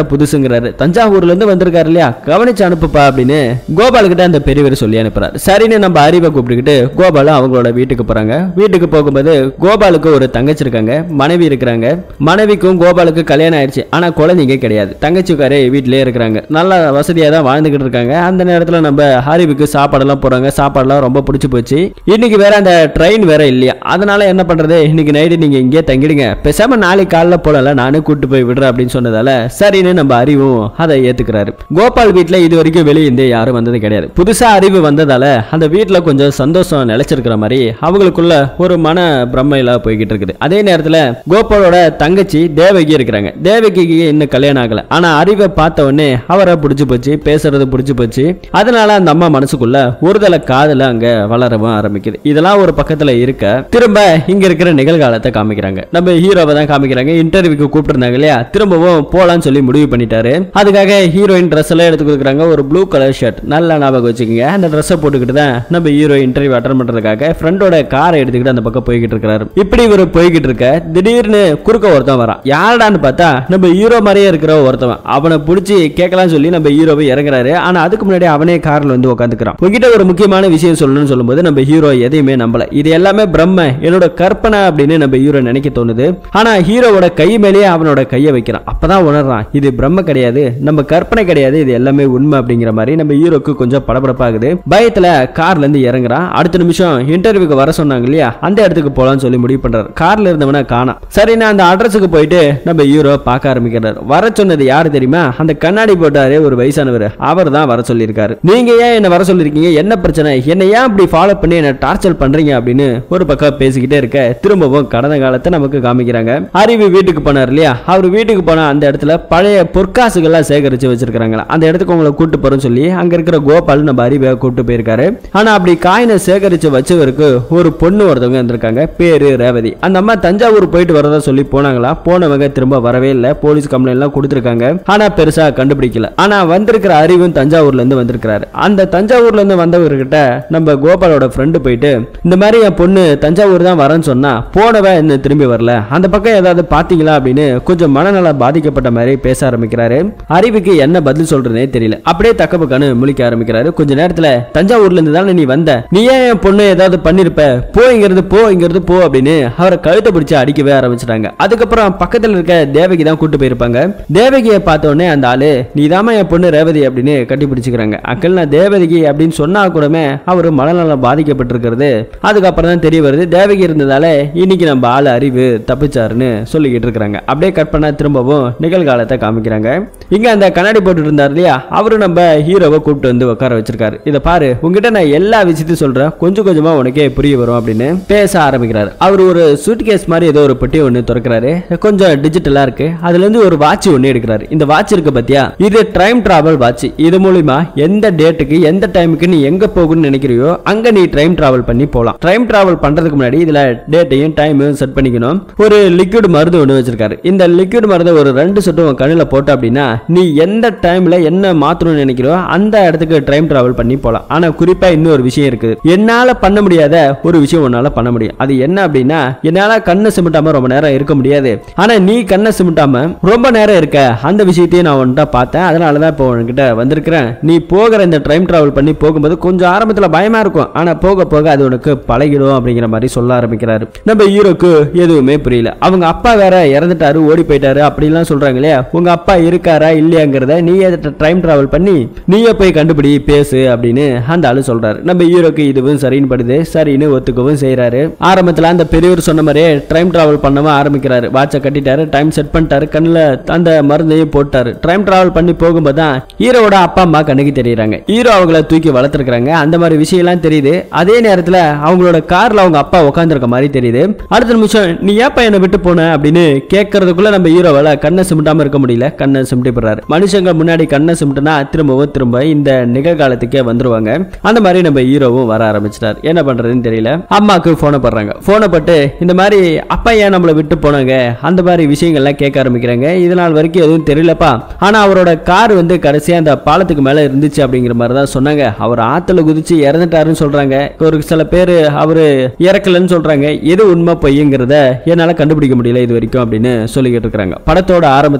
புதுசுங்கிறாரு தஞ்சாவூர்ல இருந்து வந்திருக்காரு இல்லையா கவனிச்சு அனுப்புப்பா அப்படின்னு கோபால் கிட்ட அந்த பெரியவர் சொல்லி அனுப்புறாரு சரின்னு நம்ம அறிவை கூப்பிட்டுக்கிட்டு கோபாலும் அவங்களோட வீட்டுக்கு போறாங்க வீட்டுக்கு போகும்போது கோபாலுக்கு ஒரு தங்கச்சி இருக்காங்க மனைவி இருக்கிறாங்க மனைவிக்கும் கோபாலுக்கு கல்யாணம் ஆயிடுச்சு ஆனா குழந்தைங்க கிடையாது தங்கச்சிக்காரே வீட்டிலே இருக்கிறாங்க நல்ல வசதியா தான் வாழ்ந்துகிட்டு இருக்காங்க அந்த நேரத்துல நம்ம ஹரிவுக்கு சாப்பாடெல்லாம் போறாங்க சாப்பாடெல்லாம் ரொம்ப பிடிச்சி போச்சு இன்னைக்கு வேற அந்த ட்ரெயின் வேற இல்லையா அதனால என்ன பண்றது இன்னைக்கு நைட்டு நீங்க இங்கே தங்கிடுங்க பேசாம நாளைக்கு காலைல போலல நானே கூட்டு போய் விடுறேன் அப்படின்னு சொன்னதால சரின்னு நம்ம அறிவும் அதை ஏத்துக்கிறாரு கோபால் வீட்ல இது வரைக்கும் வெளியே இருந்தே யாரும் வந்தது கிடையாது புதுசா அறிவு வந்ததால அந்த வீட்ல கொஞ்சம் சந்தோஷம் நிலைச்சிருக்கிற மாதிரி அவங்களுக்குள்ள ஒரு மன பிரம்மையில போய்கிட்டு இருக்குது அதே நேரத்துல கோபாலோட தங்கச்சி தேவகி இருக்கிறாங்க தேவகிக்கு இன்னும் கல்யாணம் ஆகல ஆனா அறிவை பார்த்த உடனே அவரை பிடிச்சு போச்சு பேசுறது பிடிச்சு போச்சு அதனால அந்த அம்மா மனசுக்குள்ள ஒருதலை காதல அங்க வளரவும் ஆரம்பிக்குது இதெல்லாம் ஒரு பக்கத்துல இருக்க திரும்ப இங்க இருக்கிற நிகழ்காலத்தை காமிக்கிறாங்க நம்ம ஹீரோவை தான் காமிக்கிறாங்க இன்டர்வியூக்கு கூப்பிட்டுருந்தாங்க இல்லையா திரும்பவும் போலான்னு சொல்லி முடிவு பண்ணிட்டாரு அதுக்காக ஹீரோயின் ட்ரெஸ் எல்லாம் எடுத்து கொடுக்குறாங்க ஒரு ப்ளூ கலர் ஷர்ட் நல்லா ஞாபகம் வச்சுக்கோங்க அந்த ட்ரெஸ்ஸை போட்டுக்கிட்டு தான் நம்ம ஹீரோ இன்டர்வியூ அட்டன் பண்றதுக்காக ஃப்ரெண்டோட காரை எடுத்துக்கிட்டு அந்த பக்கம் போய்கிட்டு இருக்காரு இப்படி இவர் போய்கிட்டு இருக்க திடீர்னு குறுக்க ஒருத்தன் வரான் யாருடான்னு பார்த்தா நம்ம ஹீரோ மாதிரியே இருக்கிற ஒருத்தவன் அவனை பிடிச்சி கேட்கலாம் சொல்லி நம்ம ஹீரோவை இறங்குறாரு ஆனா அதுக்கு முன்னாடி அவனே கார்ல வந்து உட்காந்துக்கிறான் உங்ககிட்ட ஒரு முக்கியமான விஷயம் சொல்லணும்னு சொல்லும்போது நம்ம ஹீரோ எதையுமே நம்பல இது எல்லாமே பிரம்ம என்னோட கற்பனை அப்படின்னு நம்ம ஹீரோ நினைக்க தோணுது ஆனா ஹீரோவோட கை மேலேயே அவனோட கையை வைக்கிறான் அப்பதான் உணர்றான் இது பிரம்ம கிடையாது நம்ம கற்பனை கிடையாது இது எல்லாமே உண்மை அப்படிங்கிற மாதிரி நம்ம ஹீரோக்கு கொஞ்சம் படபடப்பாகுது பயத்துல கார்ல இருந்து இறங்குறான் அடுத்த நிமிஷம் இன்டர்வியூக்கு வர சொன்னாங்க இல்லையா அந்த இடத்துக்கு போலாம்னு சொல்லி முடிவு பண்றாரு கார்ல இருந்தவன காணாம் சரின்னு அந்த அட்ரஸுக்கு போயிட்டு நம்ம ஹீரோ பார்க்க ஆரம்பிக்கிறார் வர சொன்னது யாரு தெரியுமா அந்த கண்ணாடி போட்டாரு ஒரு வயசானவர் அவர் தான் வர சொல்லியிருக்காரு நீங்க ஏன் என்ன வர சொல்லிருக்கீங்க என்ன பிரச்சனை என்ன ஏன் இப்படி ஃபாலோ பண்ணி என்ன டார்ச்சர் பண்றீங்க அப்படின்னு ஒரு பக்கம் பேசிக்கிட்டே இருக்க திரும்பவும் கடந்த காலத்தை நமக்கு காமிக்கிறாங்க அறிவு வீட்டுக்கு போனார் இல்லையா அவர் வீட்டுக்கு போன அந்த இடத்துல பழைய பொற்காசுகள்லாம் சேகரிச்சு வச்சிருக்காங்களா அந்த இடத்துக்கு உங்களை கூட்டு போறோம்னு சொல்லி அங்க இருக்கிற கோபால் நம்ம அறிவை கூட்டு போயிருக்காரு ஆனா அப்படி காயினை சேகரிச்சு வச்சவருக்கு ஒரு பொண்ணு ஒருத்தவங்க இருந்திருக்காங்க பேரு ரேவதி அந்த அம்மா தஞ்சாவூர் போயிட்டு வரதா சொல்லி போனாங்களா போனவங்க திரும்ப வரவே இல்லை போலீஸ் கம்ப்ளைண்ட் எல்லாம் கொடுத்துருக்காங்க ஆனா பெருசா கண்டுபிடிக்கல ஆனா வந்திருக்கிற அறிவும் தஞ்சாவூர்ல இருந்து வந்திருக்கிறாரு அந்த தஞ்சாவூர்ல இருந்து வந்தவர்கிட்ட நம்ம கோபாலோட ஃப்ரெண்டு போயிட்டு இந்த மாதிரி என் பொண்ணு தஞ்சாவூர் தான் வரேன்னு சொன்னா போனவ இன்னும் திரும்பி வரல அந்த பக்கம் ஏதாவது பாத்தீங்களா அப்படின்னு கொஞ்சம் மனநல பாதிக்கப்பட்ட மாதிரி பேச ஆரம்பிக்கிறாரு அறிவுக்கு என்ன பதில் சொல்றதுனே தெரியல அப்படியே தக்க பக்கான்னு முழிக்க ஆரம்பிக்கிறாரு கொஞ்ச நேரத்துல தஞ்சாவூர்ல இருந்து தானே நீ வந்த நீ ஏன் என் பொண்ணு ஏதாவது பண்ணிருப்ப போ இங்கிறது போ இங்கிறது போ அப்படின்னு அவரை கழுத்தை பிடிச்சு அடிக்கவே ஆரம்பிச்சிட்டாங்க அதுக்கப்புறம் பக்கத்துல இருக்க தேவகி தான் கூட்டு போயிருப்பாங்க தேவகியை பார்த்த உடனே அந்த ஆளு நீதாம்மா என் பொண்ணு ரேவதி அப்படின்னு கட்டி பிடிச்சிக்கிறாங்க அக்கல் நான் தேவகி அப்படின்னு சொன்னா கூடமே அவரு மனநலம் பாதிக்கப்பட்டிருக்கிறது அதுக்கப்புறம் தான் தெரிய வருது தேவகி இருந்ததால இன்னைக்கு நம்ம ஆள் அறிவு தப்பிச்சாருன்னு சொல்லிக்கிட்டு இருக்கிறாங்க அப்படியே கட் பண்ணா திரும்பவும் நிகழ்காலத்தை காமிக்கிறாங்க இங்க அந்த கண்ணாடி போட்டுட்டு இருந்தார் இல்லையா அவரு நம்ம ஹீரோவை கூப்பிட்டு வந்து உட்கார வச்சிருக்காரு இதை பாரு உங்ககிட்ட நான் எல்லா விஷயத்தையும் சொல்றேன் கொஞ்சம் கொஞ்சமா உனக்கே புரிய வரும் அப்படின்னு பேச ஆரம்பிக்கிறாரு அவர் ஒரு சூட் கேஸ் மாதிரி ஏதோ ஒரு பெட்டி ஒன்று திறக்கிறாரு கொஞ்சம் டிஜிட்டலா இருக்கு அதுல இருந்து ஒரு வாட்ச் ஒன்று எடுக்கிறாரு இந்த வாட்ச் இருக்கு பாத்தியா இது டைம் டிராவல் வாட்ச் இது மூலியமா எந்த டேட்டுக்கு எந்த டைமுக்கு நீ எங்க போகணும்னு நினைக்கிறியோ அங்க நீ டைம் டிராவல் பண்ணி போலாம் டைம் டிராவல் பண்றதுக்கு முன்னாடி இதுல டேட்டையும் டைமையும் செட் பண்ணிக்கணும் ஒரு லிக்விட் மருந்து ஒன்று வச்சிருக்காரு இந்த லிக்விட் மருந்து ஒரு ரெண்டு சொட்டு உன் கண்ணில் போட்ட அப்படின்னா நீ எந்த டைம்ல என்ன மாத்தணும்னு நினைக்கிறோ அந்த இடத்துக்கு டைம் டிராவல் பண்ணி போலாம் ஆனா குறிப்பா இன்னொரு விஷயம் இருக்குது என்னால பண்ண முடியாத ஒரு விஷயம் உன்னால பண்ண முடியும் அது என்ன அப்படின்னா என்னால கண்ணை சிமிட்டாம ரொம்ப நேரம் இருக்க முடியாது ஆனா நீ கண்ணை சிமிட்டாம ரொம்ப நேரம் இருக்க அந்த விஷயத்தையும் நான் உன்கிட்ட பார்த்தேன் அதனால தான் இப்போ உன்கிட்ட வந்திருக்கிறேன் நீ போகிற இந்த டைம் டிராவல் பண்ணி போகும்போது கொஞ்சம் ஆரம்பத்துல பயமா இருக்கும் ஆனா போக போக அது உனக்கு பழகிடும் அப்படிங்கிற மாதிரி சொல்ல ஆரம்பிக்கிறாரு நம்ம ஹீரோக்கு எதுவுமே புரியல அவங்க அப்பா வேற இறந்துட்டாரு ஓடி போயிட்டாரு அப்படிலாம் சொல்றாங்க இல்லையா உங்க அப்பா இருக்காரா இல்லையாங்கிறத நீயே டைம் டிராவல் பண்ணி நீயே போய் கண்டுபிடி பேசு அப்படின்னு அந்த ஆளு சொல்றாரு நம்ம ஹீரோக்கு இதுவும் சரின்னு படுது சரின்னு ஒத்துக்கவும் செய்யறாரு ஆரம்பத்துல அந்த பெரியவர் சொன்ன மாதிரியே டைம் டிராவல் பண்ணவும் ஆரம்பிக்கிறாரு வாட்சை கட்டிட்டாரு டைம் செட் பண்ணிட்டாரு கண்ணுல அந்த மருந்தையும் போட்டாரு டைம் டிராவல் பண்ணி போகும்போது தான் ஹீரோவோட அப்பா அம்மா கண்ணுக்கு தெரியறாங்க ஹீரோ அவங்கள தூக்கி வளர்த்துருக்காங்க அந்த மாதிரி விஷயம் எல்லாம் தெரியுது அதே நேரத்துல அவங்களோட கார்ல அவங்க அப்பா உட்காந்துருக்க மாதிரி தெரியுது அடுத்த நிமிஷம் நீ ஏப்பா என்னை விட்டு போன அப்படின்னு கேட்கறதுக்குள்ள நம்ம ஹீரோவால கண்ணை சிமிட்டாம இருக்க முடியல கண்ணை சிமிட்டி போடுறாரு மனுஷங்க முன்னாடி கண்ணை சிமிட்டுனா திரும்பவும் திரும்ப இந்த நிகழ்காலத்துக்கே வந்துருவாங்க அந்த மாதிரி நம்ம ஹீரோவும் வர ஆரம்பிச்சிட்டார் என்ன பண்றதுன்னு தெரியல அம்மாக்கு போனை பண்றாங்க போனை பட்டு இந்த மாதிரி அப்பா ஏன் நம்மளை விட்டு போனாங்க அந்த மாதிரி விஷயங்கள்லாம் கேட்க ஆரம்பிக்கிறாங்க இதனால் வரைக்கும் எதுவும் தெரியலப்பா ஆனா அவரோட கார் வந்து கடைசியா அந்த பாலத்துக்கு மேல இருந்துச்சு அப்படிங்கிற மாதிரி தான் சொன்னாங்க அவர் ஆத்துல குதிச்சு இறந்துட்டாருன்னு சொல்றாங்க ஒரு சில பேர் அவரு இறக்கலன்னு சொல்றாங்க எது உண்மை பொய்யுங்கிறத என்னால கண்டுபிடிக்க முடியல இது வரைக்கும் அப்படின்னு சொல்லிக்கிட்டு இருக்காங்க படத்தோட ஆரம்பத்துல ஒரு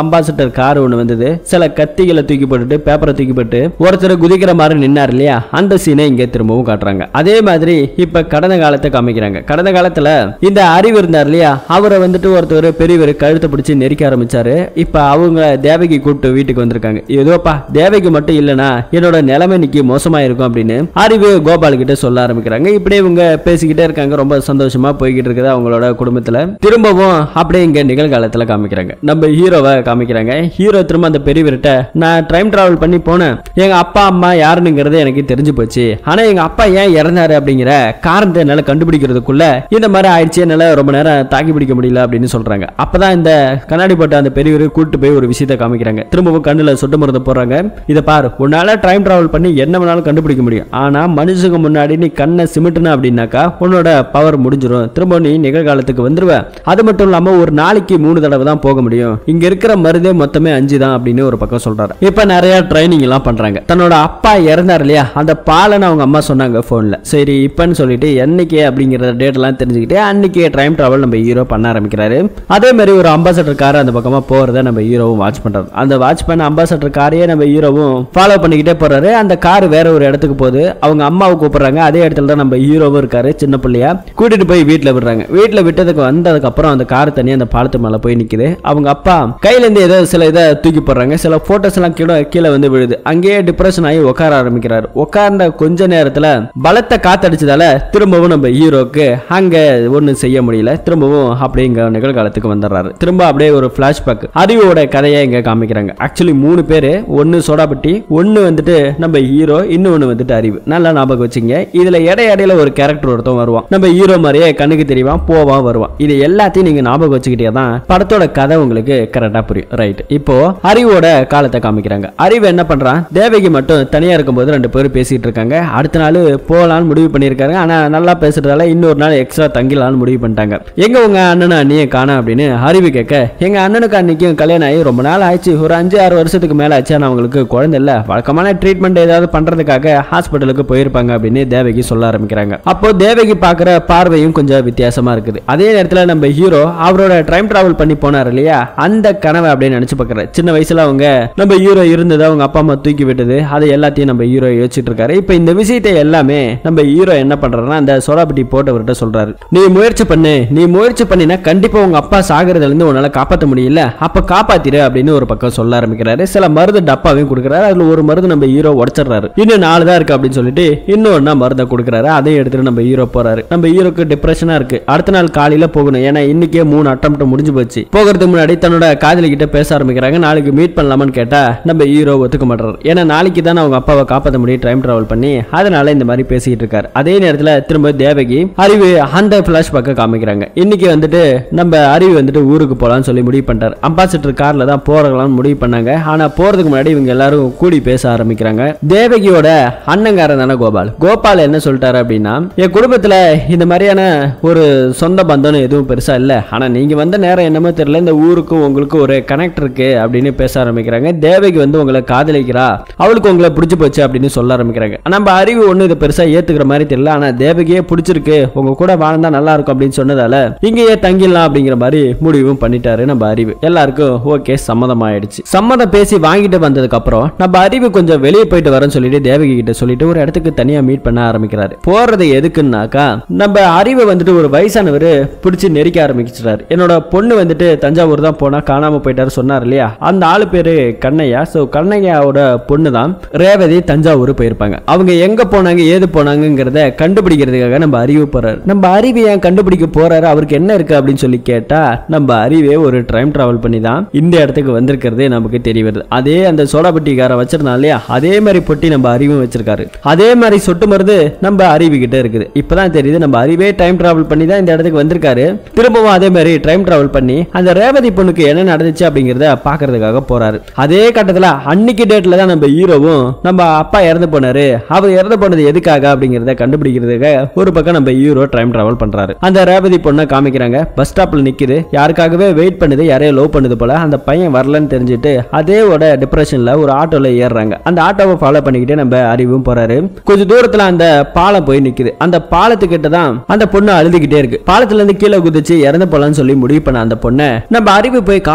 அம்பாசிடர் கார் ஒன்று வந்தது சில கத்திகளை தூக்கி போட்டுட்டு பேப்பரை தூக்கி போட்டு ஒருத்தர் குதிக்கிற மாதிரி நின்னார் இல்லையா அந்த சீனை இங்கே திரும்பவும் காட்டுறாங்க அதே மாதிரி இப்ப கடந்த காலத்தை காமிக்கிறாங்க கடந்த காலத்துல இந்த அறிவு இருந்தார் இல்லையா அவரை வந்துட்டு ஒருத்தர் பெரியவர் கழுத்தை பிடிச்சி நெரிக்க ஆரம்பிச்சாரு இப்ப அவங்க தேவகி கூப்பிட்டு வீட்டுக்கு வந்திருக்காங்க ஏதோப்பா தேவகி மட்டும் இல்லனா என்னோட நிலைமை இன்னைக்கு மோசமா இருக்கும் அப்படின்னு அறிவு கோபால் கிட்ட சொல்ல ஆரம்பிக்கிறாங்க இப்படியே இவங்க பேசிக்கிட்டே இருக்காங்க ரொம்ப சந்தோஷமா போய்கிட்டு இருக்குது அவங்களோட குடும்பத்துல திரும்பவும் அப்படியே இங்க நிகழ்காலத்துல காமிக்கிறாங்க நம்ம ஹீரோவை காமிக்கிறாங்க ஹீரோ திரும்ப அந்த பெரியவர்கிட்ட நான் டைம் டிராவல் பண்ணி போனேன் எங்க அப்பா அம்மா யாருன்னுங்கிறது எனக்கு தெரிஞ்சு போச்சு ஆனா எங்க அப்பா ஏன் இறந்தாரு அப்படிங்கிற காரணத்தை என்னால கண்டுபிடிக்கிறதுக்குள்ள இந்த மாதிரி ஆயிடுச்சு என்னால ரொம்ப நேரம் தாக்கி பிடிக்க முடியல அப்படின்னு சொல்றாங்க அப்பதான் இந்த கண்ணாடி போட்ட அந்த பெரியவர் கூட்டு போய் ஒரு விஷயத்தை காமிக்கிறாங்க திரும்பவும் கண்ணுல சொட்டு மருந்து போடுறாங்க இதை பாரு உன்னால டைம் டிராவல் பண்ணி என்ன வேணாலும் கண்டுபிடிக்க முடியும் ஆனா மனுஷங்க முன்னாடி நீ கண்ணை சிமிட்டுன அப்படின்னாக்கா உன்னோட பவர் முடிஞ்சிடும் திரும்ப நீ நிகழ்காலத்துக்கு வந்துருவ அது மட்டும் இல்லாம ஒரு நாளைக்கு மூணு தடவை தான் போக முடியும் இங்க இருக்கிற மருந்தே மொத்தமே அஞ்சு தான் அப்படின்னு ஒரு பக்கம் சொல்றாரு இப்ப நிறைய ட்ரைனிங் எல்லாம் பண்றாங்க தன்னோட அப்பா இறந்தார் இல்லையா அந்த பாலனை அவங்க அம்மா சொன்னாங்க போன்ல சரி இப்பன்னு சொல்லிட்டு என்னைக்கு அப்படிங்கிற டேட் எல்லாம் தெரிஞ்சுக்கிட்டு அன்னைக்கு டைம் டிராவல் நம்ம ஹீரோ பண்ண ஆரம்பிக்கிறாரு அதே மாதிரி ஒரு அம்பாசடர் கார் அந்த பக்கமா போறத நம்ம ஹீரோவும் வாட்ச் பண்றாரு அந்த வாட்ச் பண்ண அம்பாசடர் காரையே நம்ம ஹீரோவும் ஃபாலோ பண்ணிக்கிட்டே போறாரு அந்த கார் வேற ஒரு இடத்துக்கு போகுது அவங்க அம்மாவை கூப்பிடுறாங்க அதே இடத்துல தான் நம்ம ஹீரோவும் இருக்காரு சின்ன பிள்ளையா கூட்டிட்டு போய் வீட்டுல விடுறாங்க வீட்டுல விட்டதுக்கு வந்ததுக்கு அப்புறம் அந்த கார் தனியா அந்த பாலத்து மேல போய் நிக்குது அவங்க அப்பா கையில இருந்து ஏதோ சில இதை தூக்கி போடுறாங்க சில போட்டோஸ் எல்லாம் கீழே கீழே வந்து விழுது அங்கேயே டிப்ரெஷன் ஆகி உட்கார ஆரம்பிக்கிறாரு உட்கார்ந்த கொஞ்ச நேரத்துல பலத்த காத்தடிச்சதால திரும்பவும் நம்ம ஹீரோக்கு அங்க ஒண்ணும் செய்ய முடியல திரும்பவும் அப்படியே இங்க நிகழ்காலத்துக்கு வந்துடுறாரு திரும்ப அப்படியே ஒரு பிளாஷ்பேக் அறிவோட கதையை இங்க காமிக்கிறாங்க ஆக்சுவலி மூணு பேரு ஒன்னு சோடாபட்டி ஒன்னு வந்துட்டு நம்ம ஹீரோ இன்னொன்னு வந்துட்டு அறிவு நல்லா ஞாபகம் வச்சுங்க இதுல இடை இடையில ஒரு கேரக்டர் ஒருத்தன் வருவான் நம்ம ஹீரோ மாதிரியே கண்ணுக்கு தெரியவான் போவான் வருவான் இது எல்லாத்தையும் நீங்க ஞாபகம் வச்சுக்கிட்டே தான் படத்தோட கதை உங்களுக்கு கரெக்டா புரியும் ரைட் இப்போ அறிவோட காலத்தை காமிக்கிறாங்க அறிவு என்ன பண்றான் தேவகி மட்டும் தனியா இருக்கும்போது ரெண்டு பேரும் பேசிட்டு இருக்காங்க அடுத்த நாள் போகலான்னு முடிவு பண்ணியிருக்காங்க ஆனா நல்லா பேசுறதால இன்னொரு நாள் எக்ஸ்ட்ரா தங்கிலான்னு முடிவு பண்ணிட்டாங்க எங்க உங்க அண்ணனை அண்ணியை காண அப்படின்னு அறிவு கேட்க எங்க அண்ணனுக்கு அன்னைக்கும் கல்யாணம் ஆகி ரொம்ப நாள் ஆயிடுச்சு ஒரு அஞ்சு ஆறு வருஷத்துக்கு மேல ஆச்சு ஆனா அவங்களுக்கு குழந்தை இல்ல வழக்கமான ட்ரீட்மெண்ட் ஏதாவது பண்றதுக்காக ஹாஸ்பிட்டலுக்கு போயிருப்பாங்க அப்படின்னு தேவகி சொல்ல ஆரம்பிக்கிறாங்க அப்போ தேவகி பாக்குற பார்வையும் கொஞ்சம் வித்தியாசமா இருக்குது அதே நேரத்துல நம்ம ஹீரோ அவரோட டைம் டிராவல் பண்ணி போனார் இல்லையா அந்த கனவை அப்படின்னு நினைச்சு பார்க்கற சின்ன வயசுல அவங்க நம்ம ஹீரோ இருந்தது அவங்க அப்பா அம்மா தூக்கி விட்டது அதை எல்லாத்தையும் நம்ம ஹீரோ யோசிச்சுட்டு இருக்காரு இப்போ இந்த விஷயத்தை எல்லாமே நம்ம ஹீரோ என்ன பண்றாருன்னா அந்த சோடாபட்டி போட்டவர்கிட்ட சொல்றாரு நீ முயற்சி பண்ணு நீ முயற்சி பண்ணினா கண்டிப்பா உங்க அப்பா சாகிறதுல இருந்து உன்னால காப்பாற்ற முடியல அப்ப காப்பாத்திரு அப்படின்னு ஒரு பக்கம் சொல்ல ஆரம்பிக்கிறாரு சில மருந்து டப்பாவையும் கொடுக்குறாரு அதுல ஒரு மருந்து நம்ம ஹீரோ உடச்சிடுறாரு இன்னும் நாலு தான் இருக்கு அப்படின்னு சொல்லிட்டு இன்னொன்னா மருந்தை கொடுக்குறாரு அதையும் எடுத்துட்டு நம்ம ஹீரோ போறாரு நம்ம ஹீரோக்கு டிப்ரெஷனா இருக்கு அடுத்த நாள் காலையில போகணும் ஏன்னா இன்னைக்கே மூணு அட்டம் முடிஞ்சு போச்சு போகிறதுக்கு முன்னாடி தன்னோட காதலி கிட்ட பேச ஆரம்பிக்கிறாங்க நாளைக்கு மீட் பண்ணலாமான்னு கேட்டா நம்ம ஹீரோ ஒத்துக்க மாட்டாரு ஏன்னா நாளைக்கு தானே அவங்க அப்பாவை காப்பாற்ற முடியும் டைம் டிராவல் பண்ணி அதனால இந்த மாதிரி பேசிட்டு இருக்காரு அதே நேரத்துல திரும்ப தேவகி அறிவு அந்த பிளாஷ்பேக்கை காமிக்கிறாங்க இன்னைக்கு வந்துட்டு நம்ம அறிவு வந்துட்டு ஊருக்கு போலாம்னு சொல்லி முடிவு பண்ணிட்டாரு அம்பாசிடர் கார்ல தான் போறலாம் முடிவு பண்ணாங்க ஆனா போறதுக்கு முன்னாடி இவங்க எல்லாரும் கூடி பேச ஆரம்பிக்கிறாங்க தேவகியோட அண்ணங்காரன் தானே கோபால் கோபால் என்ன சொல்லிட்டாரு அப்படின்னா என் குடும்பத்துல இந்த மாதிரியான ஒரு சொந்த பந்தம்னு எதுவும் பெருசா இல்ல ஆனா நீங்க வந்த நேரம் என்னமோ தெரியல இந்த ஊருக்கும் உங்களுக்கும் ஒரு கனெக்ட் இருக்கு அப்படின்னு பேச ஆரம்பிக்கிறாங்க தேவகி வந்து உங்களை காதலிக்கிறா அவளுக்கு உங்களை பிடிச்சு போச்சு அப்படின்னு சொல்ல ஆரம்பிக்கிறாங்க நம்ம அறிவு ஒண்ணு இதை பெருசா ஏத்துக்கிற மாதிரி தெரியல ஆனா தேவகியே பிடிச்சிருக்கு உங்க கூட வாழ்ந்தா நல்லா இருக்கும் அப்படின்னு சொன்னதால இங்கேயே தங்கிடலாம் அப்படிங்கிற மாதிரி முடிவும் பண்ணிட்டாரு நம்ம அறிவு எல்லாருக்கும் ஓகே சம்மதம் ஆயிடுச்சு சம்மதம் பேசி வாங்கிட்டு வந்ததுக்கு அப்புறம் நம்ம அறிவு கொஞ்சம் வெளியே போயிட்டு வரேன்னு சொல்லிட்டு தேவகி கிட்ட சொல்லிட்டு ஒரு இடத்துக்கு தனியா மீட் பண்ண ஆரம்பிக்கிறாரு போறது எதுக்குன்னாக்கா நம்ம அறிவை வந்துட்டு ஒரு வயசானவர் பிடிச்சி நெரிக்க ஆரம்பிச்சிட்டாரு என்னோட பொண்ணு வந்துட்டு தஞ்சாவூர் தான் போனா காணாம போயிட்டாரு சொன்னார் இல்லையா அந்த ஆளு பேரு கண்ணையா சோ கண்ணையாவோட பொண்ணு தான் ரேவதி தஞ்சாவூர் போயிருப்பாங்க அவங்க எங்க போனாங்க ஏது போனாங்கிறத கண்டுபிடிக்கிறதுக்காக நம்ம அறிவு போறாரு நம்ம அறிவு ஏன் கண்டுபிடிக்க போறாரு அவருக்கு என்ன இருக்கு அப்படின்னு சொல்லி கேட்டா நம்ம அறிவே ஒரு டைம் டிராவல் பண்ணி தான் இந்த இடத்துக்கு வந்திருக்கிறது நமக்கு தெரிய வருது அதே அந்த சோடாபட்டிக்கார வச்சிருந்தான் இல்லையா அதே மாதிரி பொட்டி நம்ம அறிவும் வச்சிருக்காரு அதே மாதிரி சொட்டு மருந்து நம்ம அறிவு கிட்ட இருக்குது இப்பதான் தெரியுது நம்ம அறிவே டைம் டிராவல் பண்ணி தான் இந்த இடத்துக்கு வந்திருக்காரு திரும்பவும் அதே மாதிரி டைம் டிராவல் பண்ணி அந்த ரேவதி பொண்ணுக்கு என்ன நடந்துச்சு அப்படிங்கறத பாக்குறதுக்காக போறாரு அதே கட்டத்துல அன்னைக்கு டேட்ல தான் நம்ம ஹீரோவும் நம்ம அப்பா இறந்து போனாரு அவர் இறந்து போனது எதுக்காக அப்படிங்கறத கண்டுபிடிக்கிறதுக்காக ஒரு பக்கம் நம்ம ஹீரோ டைம் டிராவல் பண்றாரு அந்த ரேவதி பொண்ணை காமிக்கிறாங்க பஸ் ஸ்டாப்ல நிக்குது யாருக்காகவே வெயிட் பண்ணுது யாரையோ லவ் பண்ணுது போல அந்த பையன் வரலன்னு தெரிஞ்சுட்டு அதேவோட டிப்ரெஷன்ல ஒரு ஆட்டோல ஏறுறாங்க அந்த ஆட்டோவை ஃபாலோ பண்ணிக்கிட்டே நம்ம அறிவும் போறாரு கொஞ்சம் தூரத்துல அந்த பாலம் போய் நிக்குது அந்த பாலத்துக்கிட்ட தான் அந்த பொண்ணு அழுதுகிட்டே இருக்கு பாலத்துல இருந்து கீழே குதிச்சு இறந்து போலாம்னு சொல்லி முடிவு பண்ண அந்த பொண்ணை நம்ம அறிவு போய் காப்பாத்தலாம்னு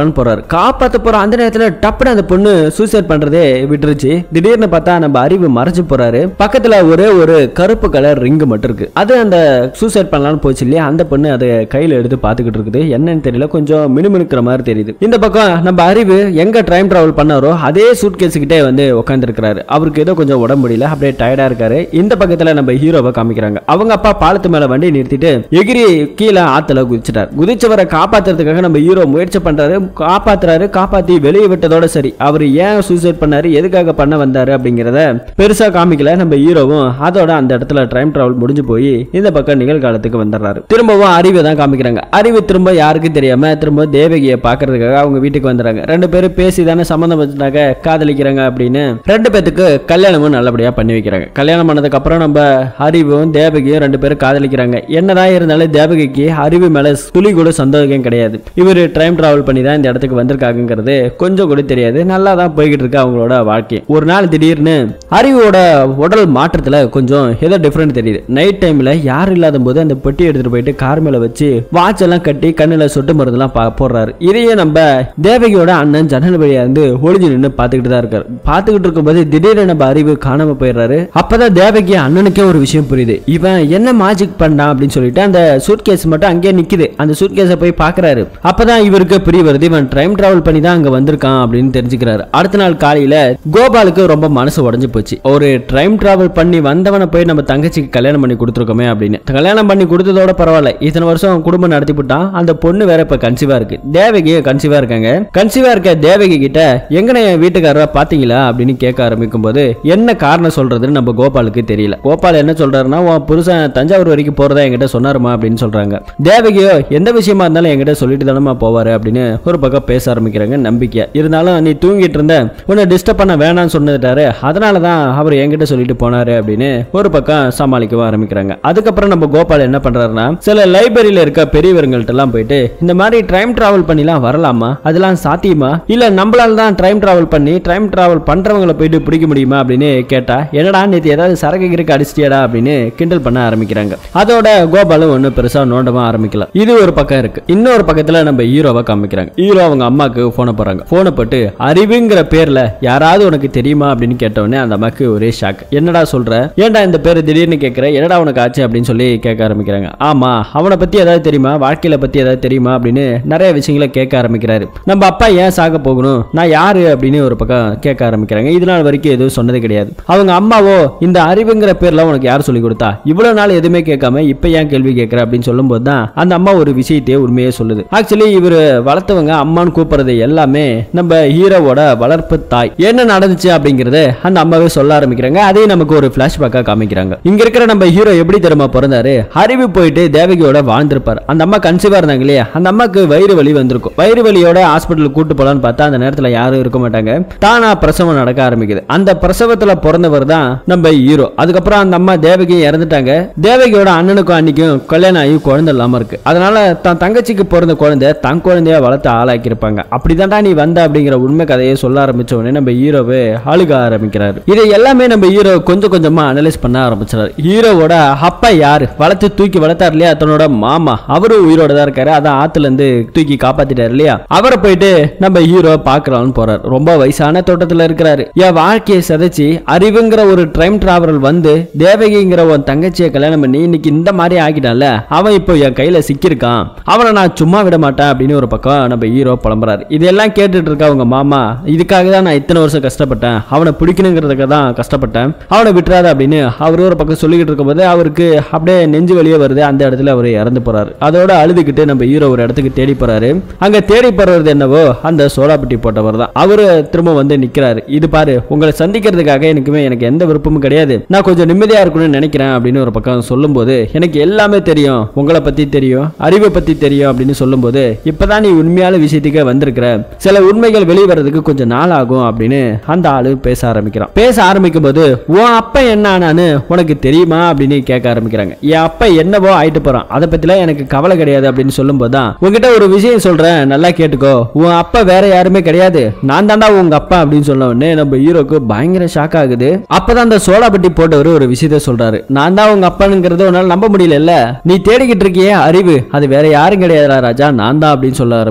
காப்பாத்தலாம்னு போறாரு காப்பாத்த போற அந்த நேரத்துல டப்புன்னு அந்த பொண்ணு சூசைட் பண்றதே விட்டுருச்சு திடீர்னு பார்த்தா நம்ம அறிவு மறைஞ்சு போறாரு பக்கத்துல ஒரே ஒரு கருப்பு கலர் ரிங்கு மட்டும் இருக்கு அது அந்த சூசைட் பண்ணலாம்னு போச்சு இல்லையா அந்த பொண்ணு அதை கையில எடுத்து பாத்துக்கிட்டு இருக்குது என்னன்னு தெரியல கொஞ்சம் மினுமினுக்கிற மாதிரி தெரியுது இந்த பக்கம் நம்ம அறிவு எங்க டைம் டிராவல் பண்ணாரோ அதே சூட் கிட்டே வந்து உட்காந்துருக்கிறாரு அவருக்கு ஏதோ கொஞ்சம் உடம்பு முடியல அப்படியே டயர்டா இருக்காரு இந்த பக்கத்துல நம்ம ஹீரோவை காமிக்கிறாங்க அவங்க அப்பா பாலத்து மேல வண்டி நிறுத்திட்டு எகிரி கீழே ஆத்துல குதிச்சிட்டார் குதிச்சவரை காப்பாத்துறதுக்காக நம்ம ஹீரோ முயற்சி பண்றாரு காப்பாத்துறாரு காப்பாத்தி வெளியே விட்டதோட சரி அவர் ஏன் சூசைட் பண்ணாரு எதுக்காக பண்ண வந்தாரு அப்படிங்கிறத பெருசா காமிக்கல நம்ம ஹீரோவும் அதோட அந்த இடத்துல டைம் டிராவல் முடிஞ்சு போய் இந்த பக்கம் நிகழ்காலத்துக்கு வந்துடுறாரு திரும்பவும் அறிவை தான் காமிக்கிறாங்க அறிவு திரும்ப யாருக்கும் தெரியாம திரும்ப தேவகியை பாக்குறதுக்காக அவங்க வீட்டுக்கு வந்துடுறாங்க ரெண்டு பேரும் பேசி தானே சம்மந்தம் வச்சுட்டாங்க காதலிக்கிறாங்க அப்படின்னு ரெண்டு பேத்துக்கு கல்யாணமும் நல்லபடியா பண்ணி வைக்கிறாங்க கல்யாணம் பண்ணதுக்கு அப்புறம் நம்ம அறிவும் தேவகியும் ரெண்டு பேரும் காதலிக்கிறாங்க என்னதான் இருந்தாலும் தேவகிக்கு அறிவு மேல துளி கூட சந்தோகம் கிடையாது இவர் டைம் டிராவல் பண்ணி தான் இந்த இடத்துக்கு வந்திருக்காங்கிறது கொஞ்சம் கூட தெரியாது நல்லா தான் போய்கிட்டு இருக்கு அவங்களோட வாழ்க்கை ஒரு நாள் திடீர்னு அறிவோட உடல் மாற்றத்துல கொஞ்சம் ஏதோ டிஃப்ரெண்ட் தெரியுது நைட் டைம்ல யாரும் இல்லாத போது அந்த பெட்டி எடுத்துட்டு போயிட்டு கார் மேல வச்சு வாட்ச் எல்லாம் கட்டி கண்ணுல சொட்டு மருந்துலாம் பா- போடுறாரு இதையே நம்ம தேவகியோட அண்ணன் ஜன்னல் வழியா இருந்து ஒளிஞ்சு நின்று பார்த்துக்கிட்டு தான் இருக்காரு பார்த்துக்கிட்டு இருக்கும்போது திடீர்னு நம்ம அறிவு காணாம போயிடுறாரு அப்பதான் தேவகி அண்ணனுக்கே ஒரு விஷயம் புரியுது இவன் என்ன மேஜிக் பண்ணான் அப்படின்னு சொல்லிட்டு அந்த சூட் கேஸ் மட்டும் அங்கேயே நிக்குது அந்த சூட் கேஸை போய் பாக்குறாரு அப்பதான் இவருக்கு புரிய வருது இவன் டைம் டிராவல் பண்ணி தான் அங்க வந்திருக்கான் அப்படின்னு தெரிஞ்சுக்கிறாரு அடுத்த நாள் காலையில கோபாலுக்கு ரொம்ப மனசு உடைஞ்சு போச்சு ஒரு டைம் டிராவல் பண்ணி வந்தவனை போய் நம்ம தங்கச்சிக்கு கல்யாணம் பண்ணி கொடுத்துருக்கோமே அப்படின்னு கல்யாணம் பண்ணி கொடுத்ததோட பரவாயில்ல இத்தனை வருஷம் குடும்பம் நடத்தி விட்டான் அந்த பொண்ணு வேற இப்ப கன்சீவா இருக்கு தேவகி கன்சீவா இருக்காங்க கன்சீவா இருக்க தேவகி கிட்ட எங்கன என் வீட்டுக்காரரா பாத்தீங்களா அப்படின்னு கேட்க ஆரம்பிக்கும் போது என்ன காரணம் சொல்றதுன்னு நம்ம கோபாலுக்கு தெரியல கோபால் என்ன சொல்றாருன்னா உன் புருஷன் தஞ்சாவூர் வரைக்கும் போறதா என்கிட்ட சொன்னாருமா அப்படின்னு சொல்றாங்க தேவகியோ எந்த விஷயமா இருந்தாலும் என்கிட்ட சொல்லிட்டு தானமா போவாரு அப்படின்னு ஒரு பக்கம் பேச ஆரம்பிக்கிறாங்க நம்பிக்கை இருந்தாலும் நீ தூங்கிட்டு இருந்த உன்னை டிஸ்டர்ப் பண்ண வேணாம்னு சொன்னதுட்டாரு அதனால தான் அவர் என்கிட்ட சொல்லிட்டு போனாரு அப்படின்னு ஒரு பக்கம் சமாளிக்கவும் ஆரம்பிக்கிறாங்க அதுக்கப்புறம் நம்ம கோபால் என்ன பண்றாருன்னா சில லைப்ரரியில இருக்க பெரியவர்கள்ட்ட எல்லாம் போயிட்டு இந்த மாதிரி டைம் டிராவல் பண்ணிலாம் வரலாமா அதெல்லாம் சாத்தியமா இல்ல நம்மளால தான் டைம் டிராவல் பண்ணி டைம் டிராவல் பண்றவங்களை போயிட்டு பிடிக்க முடியுமா அப்படின்னு கேட்டா என்னடா நேத்து ஏதாவது சரக்கு கிறுக்கு அடிச்சிட்டியாடா அப்படின்னு கிண்டல் பண்ண ஆரம்பிக்கிறாங்க அதோட கோபாலும் ஒன்றும் பெருசா நோண்டவும் ஆரம்பிக்கல இது ஒரு பக்கம் இருக்கு இன்னொரு பக்கத்துல நம்ம ஹீரோவை காமிக்கிறாங்க ஹீரோ அவங்க அம்மாக்கு போனை போறாங்க போனை போட்டு அறிவுங்கிற பேர்ல யாராவது உனக்கு தெரியுமா அப்படின்னு கேட்டவுடனே அந்த அம்மாக்கு ஒரே ஷாக் என்னடா சொல்ற ஏன்டா இந்த பேர் திடீர்னு கேட்கிற என்னடா உனக்கு ஆச்சு அப்படின்னு சொல்லி கேட்க ஆரம்பிக்கிறாங்க ஆமா அவனை பத்தி ஏதாவது தெரியுமா வாழ்க்கையில பத்தி ஏதாவது தெரியுமா அப்படின்னு நிறைய விஷயங்களை கேட்க ஆரம்பிக்கிறாரு நம்ம அப்பா ஏன் சாக போகணும் நான் யாரு அப்படின்னு ஒரு பக்கம் கேட்க ஆரம்பிக்கிறாங்க இது நாள் வரைக்கும் எதுவும் சொன்னது கிடையாது அவங்க அம்மாவோ இந்த அறிவுங்கிற பேர்ல உனக்கு யார் சொல்லி கொடுத்தா இவ்வளவு நாள் எதுவுமே கேட்காம இப்ப ஏன் கேள்வி கேட்கிற அப்படின்னு சொல்லும்போது தான் அந்த அம்மா ஒரு விஷயத்தையே உண்மையே சொல்லுது ஆக்சுவலி இவர் வளர்த்தவங்க அம்மான்னு கூப்பிடுறது எல்லாமே நம்ம ஹீரோவோட வளர்ப்பு தாய் என்ன நடந்துச்சு அப்படிங்கறத அந்த அம்மாவே சொல்ல ஆரம்பிக்கிறாங்க அதையும் நமக்கு ஒரு பிளாஷ்பேக்கா காமிக்கிறாங்க இங்க இருக்கிற நம்ம ஹீரோ எப்படி தெரியுமா பிறந்தாரு அறிவு போயிட்டு தேவகியோட வாழ்ந்திருப்பார் அந்த அம்மா கன்சீவா இருந்தாங்க இல்லையா அந்த அம்மாக்கு வயிறு வலி வந்திருக்கும் வயிறு வலியோட ஹாஸ்பிட்டலுக்கு கூட்டு போலான்னு பார்த்தா அந்த நேரத்துல யாரும் இருக்க மாட்டாங்க தானா பிரசவம் நடக்க ஆரம்பிக்குது அந்த பிரசவத்துல பிறந்தவர் தான் நம்ம ஹீரோ அதுக்கப்புறம் அந்த அம்மா தேவகி இறந்துட்டாங்க தேவகியோட அண்ணனுக்கும் அன்னைக்கும் கல்யாணம் ஆகி குழந்தை இல்லாம இருக்கு அதனால தன் தங்கச்சிக்கு பிறந்த குழந்தை தன் குழந்தைய வளர்த்து ஆளாக்கி இருப்பாங்க அப்படிதான்டா நீ வந்த அப்படிங்கிற உண்மை கதையை சொல்ல ஆரம்பிச்ச உடனே நம்ம ஹீரோவே அழுக ஆரம்பிக்கிறாரு இதை எல்லாமே நம்ம ஹீரோ கொஞ்சம் கொஞ்சமா அனலைஸ் பண்ண ஆரம்பிச்சாரு ஹீரோவோட அப்பா யாரு வளர்த்து தூக்கி வளர்த்தாரு இல்லையா தன்னோட மாமா அவரும் உயிரோட தான் இருக்காரு அதான் ஆத்துல இருந்து தூக்கி காப்பாத்திட்டாரு இல்லையா அவரை போயிட்டு நம்ம ஹீரோ பாக்குறான்னு போறாரு ரொம்ப வயசான தோட்டத்துல இருக்கிறாரு என் வாழ்க்கையை சிதைச்சு அறிவுங்கிற ஒரு டைம் டிராவல் வந்து தேவகிங்கிற உன் தங்கச்சியை கல்யாணம் பண்ணி இன்னைக்கு இந்த மாதிரி ஆக்கிட்டான்ல அவன் இப்போ என் கையில சிக்கியிருக்கான் அவனை நான் சும்மா விட மாட்டேன் அப்படின்னு ஒரு பக்கம் நம்ம ஹீரோ புலம்புறாரு இதெல்லாம் கேட்டுட்டு இருக்க அவங்க மாமா இதுக்காக தான் நான் இத்தனை வருஷம் கஷ்டப்பட்டேன் அவனை பிடிக்கணுங்கிறதுக்காக தான் கஷ்டப்பட்டேன் அவனை விட்டுறாத அப்படின்னு அவர் ஒரு பக்கம் சொல்லிக்கிட்டு இருக்கும்போது அவருக்கு அப்படியே நெஞ்சு வெளியே வருது அந்த இடத்துல அவர் இறந்து போறாரு அதோட அழுதுகிட்டு நம்ம ஹீரோ ஒரு இடத்துக்கு தேடி போறாரு அங்க தேடி போறது என்னவோ அந்த சோலாப்பட்டி போட்டவர் தான் அவரு திரும்ப வந்து நிக்கிறாரு இது பாரு உங்களை சந்திக்கிறதுக்காக எனக்குமே எனக்கு எந்த விருப்பமும் கிடையாது நான் கொஞ்சம் நிம்மதியா இருக்கணும்னு நினைக்கிறேன் அப்படின்னு ஒரு பக்கம் சொல்லும்போது எனக்கு எல்லாமே தெரியும் உங்களை பத்தி தெரியும் அறிவை பத்தி தெரியும் அப்படின்னு சொல்லும்போது இப்பதான் நீ உண்மையான விஷயத்துக்கே வந்திருக்கிற சில உண்மைகள் வெளியே வர்றதுக்கு கொஞ்சம் நாள் ஆகும் அப்படின்னு அந்த ஆளு பேச ஆரம்பிக்கிறான் பேச ஆரம்பிக்கும் போது உன் அப்பா என்ன ஆனான்னு உனக்கு தெரியுமா அப்படின்னு கேட்க ஆரம்பிக்கிறாங்க என் அப்பா என்னவோ ஆயிட்டு போறான் அதை பத்திலாம் எனக்கு கவலை கிடையாது அப்படின்னு சொல்லும்போது தான் உங்ககிட்ட ஒரு விஷயம் சொல்றேன் நல்லா கேட்டுக்கோ உன் அப்பா வேற யாருமே கிடையாது நான் தாண்டா உங்க அப்பா அப்படின்னு சொன்ன உடனே நம்ம ஹீரோக்கு பயங்கர ஷாக் ஆகுது அப்பதான் அந்த சோளாப்பட்டி போட்டவர் ஒரு விஷயத்த சொல்றாரு நான் தான் உங்க அப்பானுங்கிறத உன்னால நம்ப முடியல நீ தேடிக்கிட்டு இருக்கியே அறிவு அது வேற யாரும் கிடையாதுடா ராஜா நான் தான் அப்படின்னு சொல்ல ஆரம்பிக்கிறார்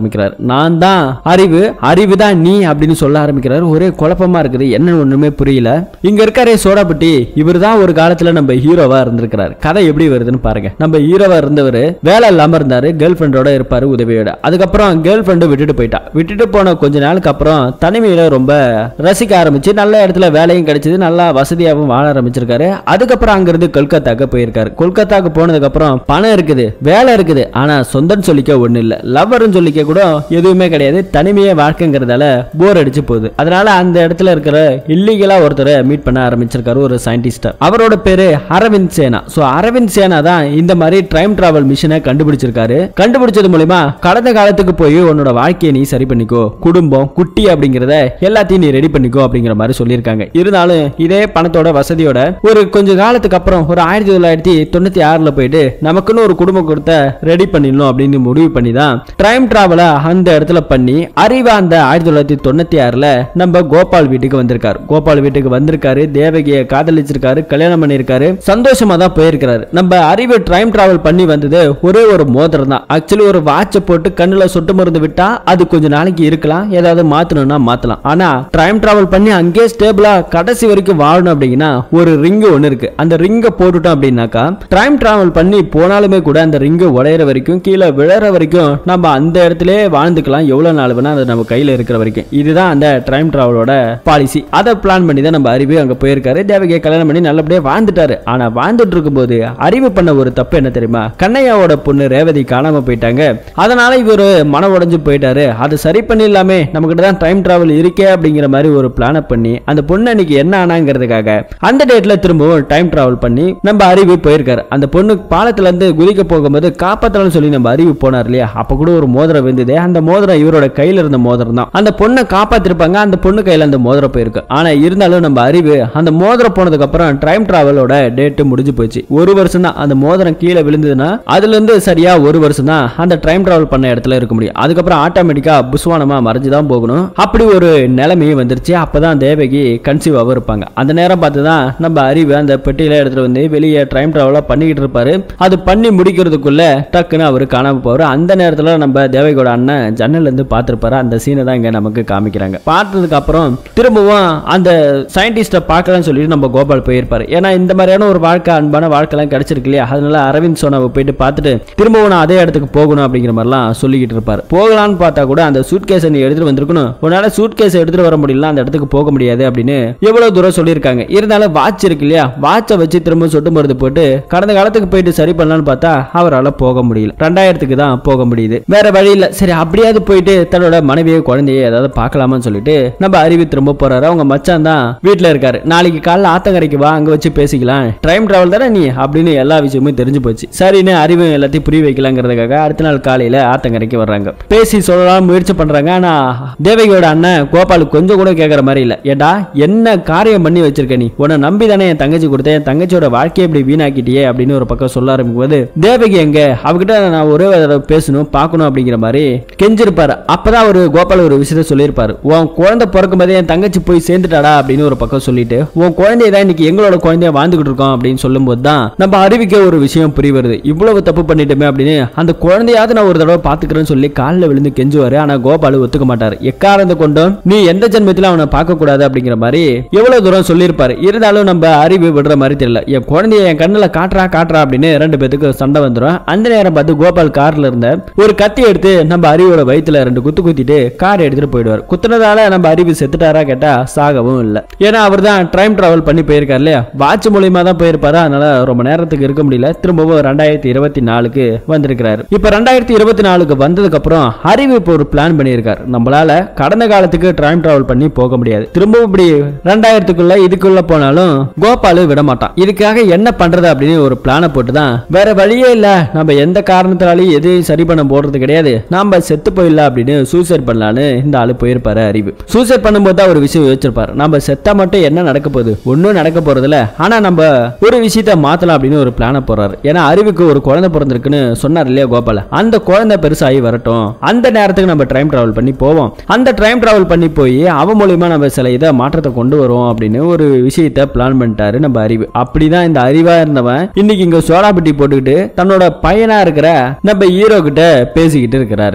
நான் தான் அறிவு அறிவு தான் நீ அப்படின்னு சொல்ல ஆரம்பிக்கிறாரு ஒரே குழப்பமா இருக்குது என்ன ஒண்ணுமே புரியல இங்க இருக்காரே சோடாபட்டி இவர் தான் ஒரு காலத்துல நம்ம ஹீரோவா இருந்திருக்கிறார் கதை எப்படி வருதுன்னு பாருங்க நம்ம ஹீரோவா இருந்தவர் வேலை இல்லாம இருந்தாரு கேர்ள் ஃப்ரெண்டோட இருப்பாரு உதவியோட அதுக்கப்புறம் கேர்ள் ஃப்ரெண்டு விட்டுட்டு போயிட்டா விட்டுட்டு போன கொஞ்ச நாளுக்கு அப்புறம் தனிமையில ரொம்ப ரசிக்க ஆரம்பிச்சு நல்ல இடத்துல வேலையும் கிடைச்சது நல்லா வசதியாகவும் வாழ ஆரம்பிச்சிருக்காரு அதுக்கப்புறம் அங்கிருந்து கொல்கத்தாக்கு போயிருக்காரு கொல்கத்தாக்கு போனதுக்கு அப்புறம் பணம் இருக்குது வேலை இருக்குது ஆனா சொந்தம் சொல்லிக்க ஒண்ணு இல்ல லவ்வர்னு சொல்லிக்க கூட எதுவுமே கிடையாது தனிமையே வாழ்க்கைங்கிறதால போர் அடிச்சு போகுது அதனால அந்த இடத்துல இருக்கிற இல்லீகலா ஒருத்தரை மீட் பண்ண ஆரம்பிச்சிருக்காரு ஒரு சயின்டிஸ்ட் அவரோட பேரு அரவிந்த் சேனா சோ அரவிந்த் சேனா தான் இந்த மாதிரி டைம் டிராவல் மிஷினை கண்டுபிடிச்சிருக்காரு கண்டுபிடிச்சது மூலியமா கடந்த காலத்துக்கு போய் உன்னோட வாழ்க்கையை நீ சரி பண்ணிக்கோ குடும்பம் குட்டி அப்படிங்கறத எல்லாத்தையும் நீ ரெடி பண்ணிக்கோ அப்படிங்கிற மாதிரி சொல்லியிருக்காங்க இருந்தாலும் இதே பணத்தோட வசதியோட ஒரு கொஞ்ச காலத்துக்கு அப்புறம் ஒரு ஆயிரத்தி தொள்ளாயிரத்தி தொண்ணூத்தி ஆறுல போயிட்டு நமக்குன்னு ஒரு குடும்ப கொடுத்த ரெடி பண்ணிடணும் அப்படின்னு முடிவு பண்ணி தான் டைம் டிராவல அந்த இடத்துல பண்ணி அறிவா அந்த ஆயிரத்தி தொள்ளாயிரத்தி தொண்ணூத்தி ஆறுல நம்ம கோபால் வீட்டுக்கு வந்திருக்காரு கோபால் வீட்டுக்கு வந்திருக்காரு தேவகியை காதலிச்சிருக்காரு கல்யாணம் பண்ணியிருக்காரு சந்தோஷமா தான் போயிருக்காரு நம்ம அறிவு டைம் டிராவல் பண்ணி வந்தது ஒரே ஒரு மோதிரம் தான் ஆக்சுவலி ஒரு வாட்சை போட்டு கண்ணுல சொட்டு மருந்து விட்டா அது கொஞ்ச நாளைக்கு இருக்கலாம் ஏதாவது மாத்தணும்னா மாத்தலாம் ஆனா டைம் டிராவல் பண்ணி அங்கேயே ஸ்டேபிளா கடைசி வரைக்கும் வாழணும் அப்படின்னா ஒரு ரிங்கு ஒன்று இருக்கு அந்த ரிங்கை போட்டுட்டோம் அப்படின்னாக்கா டைம் டிராவல் பண்ணி போனாலுமே கூட அந்த ரிங்கு உடையிற வரைக்கும் கீழே விழற வரைக்கும் நம்ம அந்த இடத்துல வாழ்ந்துக்கலாம் எவ்வளவு நாள் வேணா அது நம்ம கையில இருக்கிற வரைக்கும் இதுதான் அந்த டைம் டிராவலோட பாலிசி அதை பிளான் பண்ணி தான் நம்ம அறிவு அங்க போயிருக்காரு தேவகியை கல்யாணம் பண்ணி நல்லபடியா வாழ்ந்துட்டாரு ஆனா வாழ்ந்துட்டு இருக்கும்போது அறிவு பண்ண ஒரு தப்பு என்ன தெரியுமா கண்ணையாவோட பொண்ணு ரேவதி காணாம போயிட்டாங்க அதனால இவர் மன உடைஞ்சு போயிட்டாரு அது சரி பண்ணிடலாமே நம்மகிட்ட தான் டைம் டிராவல் இருக்கே அப்படிங்கிற மாதிரி ஒரு பிளானை பண்ணி அந்த பொண்ணு அன்னைக்கு என்ன ஆனாங்கிறதுக்காக அந்த டேட்ல திரும்பவும் டைம் டிராவல் பண்ணி நம்ம அறிவு போயிருக்காரு அந்த பொண்ணு பாலத்துல இருந்து குதிக்க போகும்போது காப்பாத்தலன்னு சொல்லி நம்ம அறிவு போனார் இல்லையா அப்ப கூட ஒரு மோதிரம் விழுந்ததே அந்த மோதிரம் இவரோட கையில இருந்த மோதிரம் தான் அந்த பொண்ணை காப்பாத்திருப்பாங்க அந்த பொண்ணு கையில அந்த மோதிரம் போயிருக்கு ஆனா இருந்தாலும் நம்ம அறிவு அந்த மோதிரம் போனதுக்கு அப்புறம் டைம் டிராவலோட டேட் முடிஞ்சு போச்சு ஒரு வருஷம் தான் அந்த மோதிரம் கீழே விழுந்ததுன்னா அதுல இருந்து சரியா ஒரு வருஷம் தான் அந்த டைம் டிராவல் பண்ண இடத்துல இருக்க முடியும் அதுக்கப்புறம் ஆட்டோமேட்டிக்கா புஸ்வானமா மறைஞ்சு தான் போகணும் அப்படி ஒரு நிலைமையும் வந்துருச்சு அப்பதான் தேவகி கன்சீவாகவும் இருப்பாங்க அந்த நேரம் பார்த்து தான் நம்ம அறிவு அந்த பெட்டியில எடுத்துட்டு வந்து வெளியே டைம் டிராவலா பண்ணிக்கிட்டு இருப்பாரு அது பண்ணி முடிக்கிறதுக்குள்ள டக்குன்னு அவர் காணாம போவாரு அந்த நேரத்துல நம்ம தேவகியோட அண்ணன் ஜன்னல்ல இருந்து பார்த்திருப்பாரு அந்த சீனை தான் இங்க நமக்கு காமிக்கிறாங்க பார்த்ததுக்கு அப்புறம் திரும்பவும் அந்த சயின்டிஸ்ட பார்க்கலாம்னு சொல்லிட்டு நம்ம கோபால் போயிருப்பாரு ஏன்னா இந்த மாதிரியான ஒரு வாழ்க்கை அன்பான வாழ்க்கைலாம் கிடைச்சிருக்கு இல்லையா அதனால அரவிந்த் சோனாவை போயிட்டு பார்த்துட்டு திரும்பவும் நான் அதே இடத்துக்கு போகணும் அப்படிங்கிற மாதிரிலாம் சொல்லிக்கிட்டு இருப்பாரு போகலான்னு பார்த்தா கூட அந்த சூட் கேஸை நீ எடுத்துட்டு வந்திருக்கணும் உன்னால சூட் கேஸை எடுத்துட்டு வர முடியல அந்த இடத்துக்கு போக முடியாது அப்படின்னு எவ்வளவு தூரம் சொல்லியிருக்காங்க இருந்தாலும் வாட்ச் இருக்கு இல்லையா வாட்சை வச்சு திரும்ப சொட்டு மருந்து போட்டு கடந்த காலத்துக்கு போயிட்டு சரி பண்ணலாம்னு பார்த்தா அவரால் போக முடியல ரெண்டாயிரத்துக்கு தான் போக முடியுது வேற வழி இல்ல சரி அப்படியாவது போயிட்டு தன்னோட மனைவியை குழந்தைய ஏதாவது பார்க்கலாமான்னு சொல்லிட்டு நம்ம அறிவி திரும்ப போறாரு அவங்க மச்சான் தான் வீட்டுல இருக்காரு நாளைக்கு காலைல ஆத்தங்கரைக்கு வா அங்க வச்சு பேசிக்கலாம் டைம் டிராவல் தானே நீ அப்படின்னு எல்லா விஷயமும் தெரிஞ்சு போச்சு சரின்னு அறிவு எல்லாத்தையும் புரிய வைக்கலாங்கிறதுக்காக அடுத்த நாள் காலையில ஆத்தங்கரைக்கு வர்றாங்க பேசி சொல்லலாம் முயற்சி பண்றாங்க ஆனா தேவகியோட அண்ணன் கோபால் கொஞ்சம் கூட கேட்கற மாதிரி இல்ல ஏடா என்ன காரியம் பண்ணி வச்சிருக்க நீ உன்னை நம்பி தானே என் தங்கச்சி கொடுத்தேன் என் தங்கச்சியோட வாழ்க்கையை இப்படி வீணாக்கிட்டியே அப்படின்னு ஒரு பக்கம் சொல்ல ஆரம்பிக்கும் போது தேவகி எங்க அவகிட்ட நான் ஒரே ஒரு தடவை பேசணும் பார்க்கணும் அப்படிங்கிற மாதிரி கெஞ்சிருப்பாரு அப்பதான் ஒரு கோபால் ஒரு விஷயத்த சொல்லியிருப்பாரு உன் குழந்தை பிறக்கும் போதே என் தங்கச்சி போய் சேர்ந்துட்டாடா அப்படின்னு ஒரு பக்கம் சொல்லிட்டு உன் குழந்தைய தான் இன்னைக்கு எங்களோட குழந்தைய வாழ்ந்துகிட்டு இருக்கோம் அப்படின்னு சொல்லும்போது தான் நம்ம அறிவிக்க ஒரு விஷயம் புரிய வருது இவ்வளவு தப்பு பண்ணிட்டோமே அப்படின்னு அந்த குழந்தையாவது நான் ஒரு தடவை பாத்துக்கிறேன்னு சொல்லி காலில் விழுந்து கெஞ்சுவாரு ஆனா கோபால் ஒத்துக்க மாட்டாரு எக்காரணத்தை கொண்டும் நீ எந்த ஜென்மத்திலும் அவனை பார்க்க கூடாது அப்படிங்கிற மாதிரி எவ்வளவு தூரம் சொல்லியிருப்பாரு இருந்தாலும் நம்ம அறிவு விடுற மாதிரி தெரியல என் குழந்தைய என் கண்ணுல காட்டுறா காட்டுறா அப்படின்னு ரெண்டு பேத்துக்கு சண்டை வந்துடும் அந்த நேரம் பார்த்து கோபால் கார்ல இருந்த ஒரு கத்தி எடுத்து நம்ம அறிவோட வயித்துல ரெண்டு குத்து குத்திட்டு கார் எடுத்துட்டு போயிடுவார் குத்துனதால நம்ம அறிவு செத்துட்டாரா கேட்டா சாகவும் இல்ல ஏன்னா அவர் தான் டைம் டிராவல் பண்ணி போயிருக்காரு இல்லையா வாட்ச் மூலியமா தான் போயிருப்பாரு அதனால ரொம்ப நேரத்துக்கு இருக்க முடியல திரும்பவும் ரெண்டாயிரத்தி இருபத்தி நாலுக்கு வந்திருக்கிறாரு இப்ப ரெண்டாயிரத்தி இருபத்தி நாலுக்கு வந்ததுக்கு அப்புறம் அறிவு இப்போ ஒரு பிளான் பண்ணியிருக்காரு நம்மளால கடந்த காலத்துக்கு டைம் டிராவல் பண்ணி போக முடியாது திரும்பவும் இப்படி ரெண்டாயிரத்துக்குள்ள இதுக்குள்ள போனாலும் கோபாலு விட மாட்டான் இதுக்காக என்ன பண்றது அப்படின்னு ஒரு பிளானை போட்டு தான் வேற வழியே இல்ல நம்ம எந்த காரணத்தினாலையும் எதையும் சரி பண்ண போடுறது கிடையாது நாம செத்து போயிடலாம் அப்படின்னு சூசைட் பண்ணலான்னு இந்த ஆளு போயிருப்பாரு அறிவு சூசைட் பண்ணும்போது தான் ஒரு விஷயம் யோசிச்சிருப்பாரு நம்ம செத்தா மட்டும் என்ன நடக்க போகுது ஒன்றும் நடக்க போறதில்ல ஆனா நம்ம ஒரு விஷயத்த மாத்தலாம் அப்படின்னு ஒரு பிளானை போறாரு ஏன்னா அறிவுக்கு ஒரு குழந்தை பிறந்திருக்குன்னு சொன்னார் இல்லையா கோபால அந்த குழந்தை பெருசாகி வரட்டும் அந்த நேரத்துக்கு நம்ம டைம் டிராவல் பண்ணி போவோம் அந்த டைம் டிராவல் பண்ணி போய் அவன் மூலியமா நம்ம சில இதை மாற்றத்தை கொண்டு வரோம் அப்படின்னு ஒரு விஷயத்த பிளான் பண்ணிட்டாரு நம்ம அறிவு அப்படிதான் இந்த அறிவா இருந்தவன் இன்னைக்கு இங்க சோடாபட்டி போட்டுக்கிட்டு தன்னோட பையனா இருக்கிற நம்ம ஹீரோ கிட்ட பேசிக்கிட்டு இருக்கிறாரு இன்னும்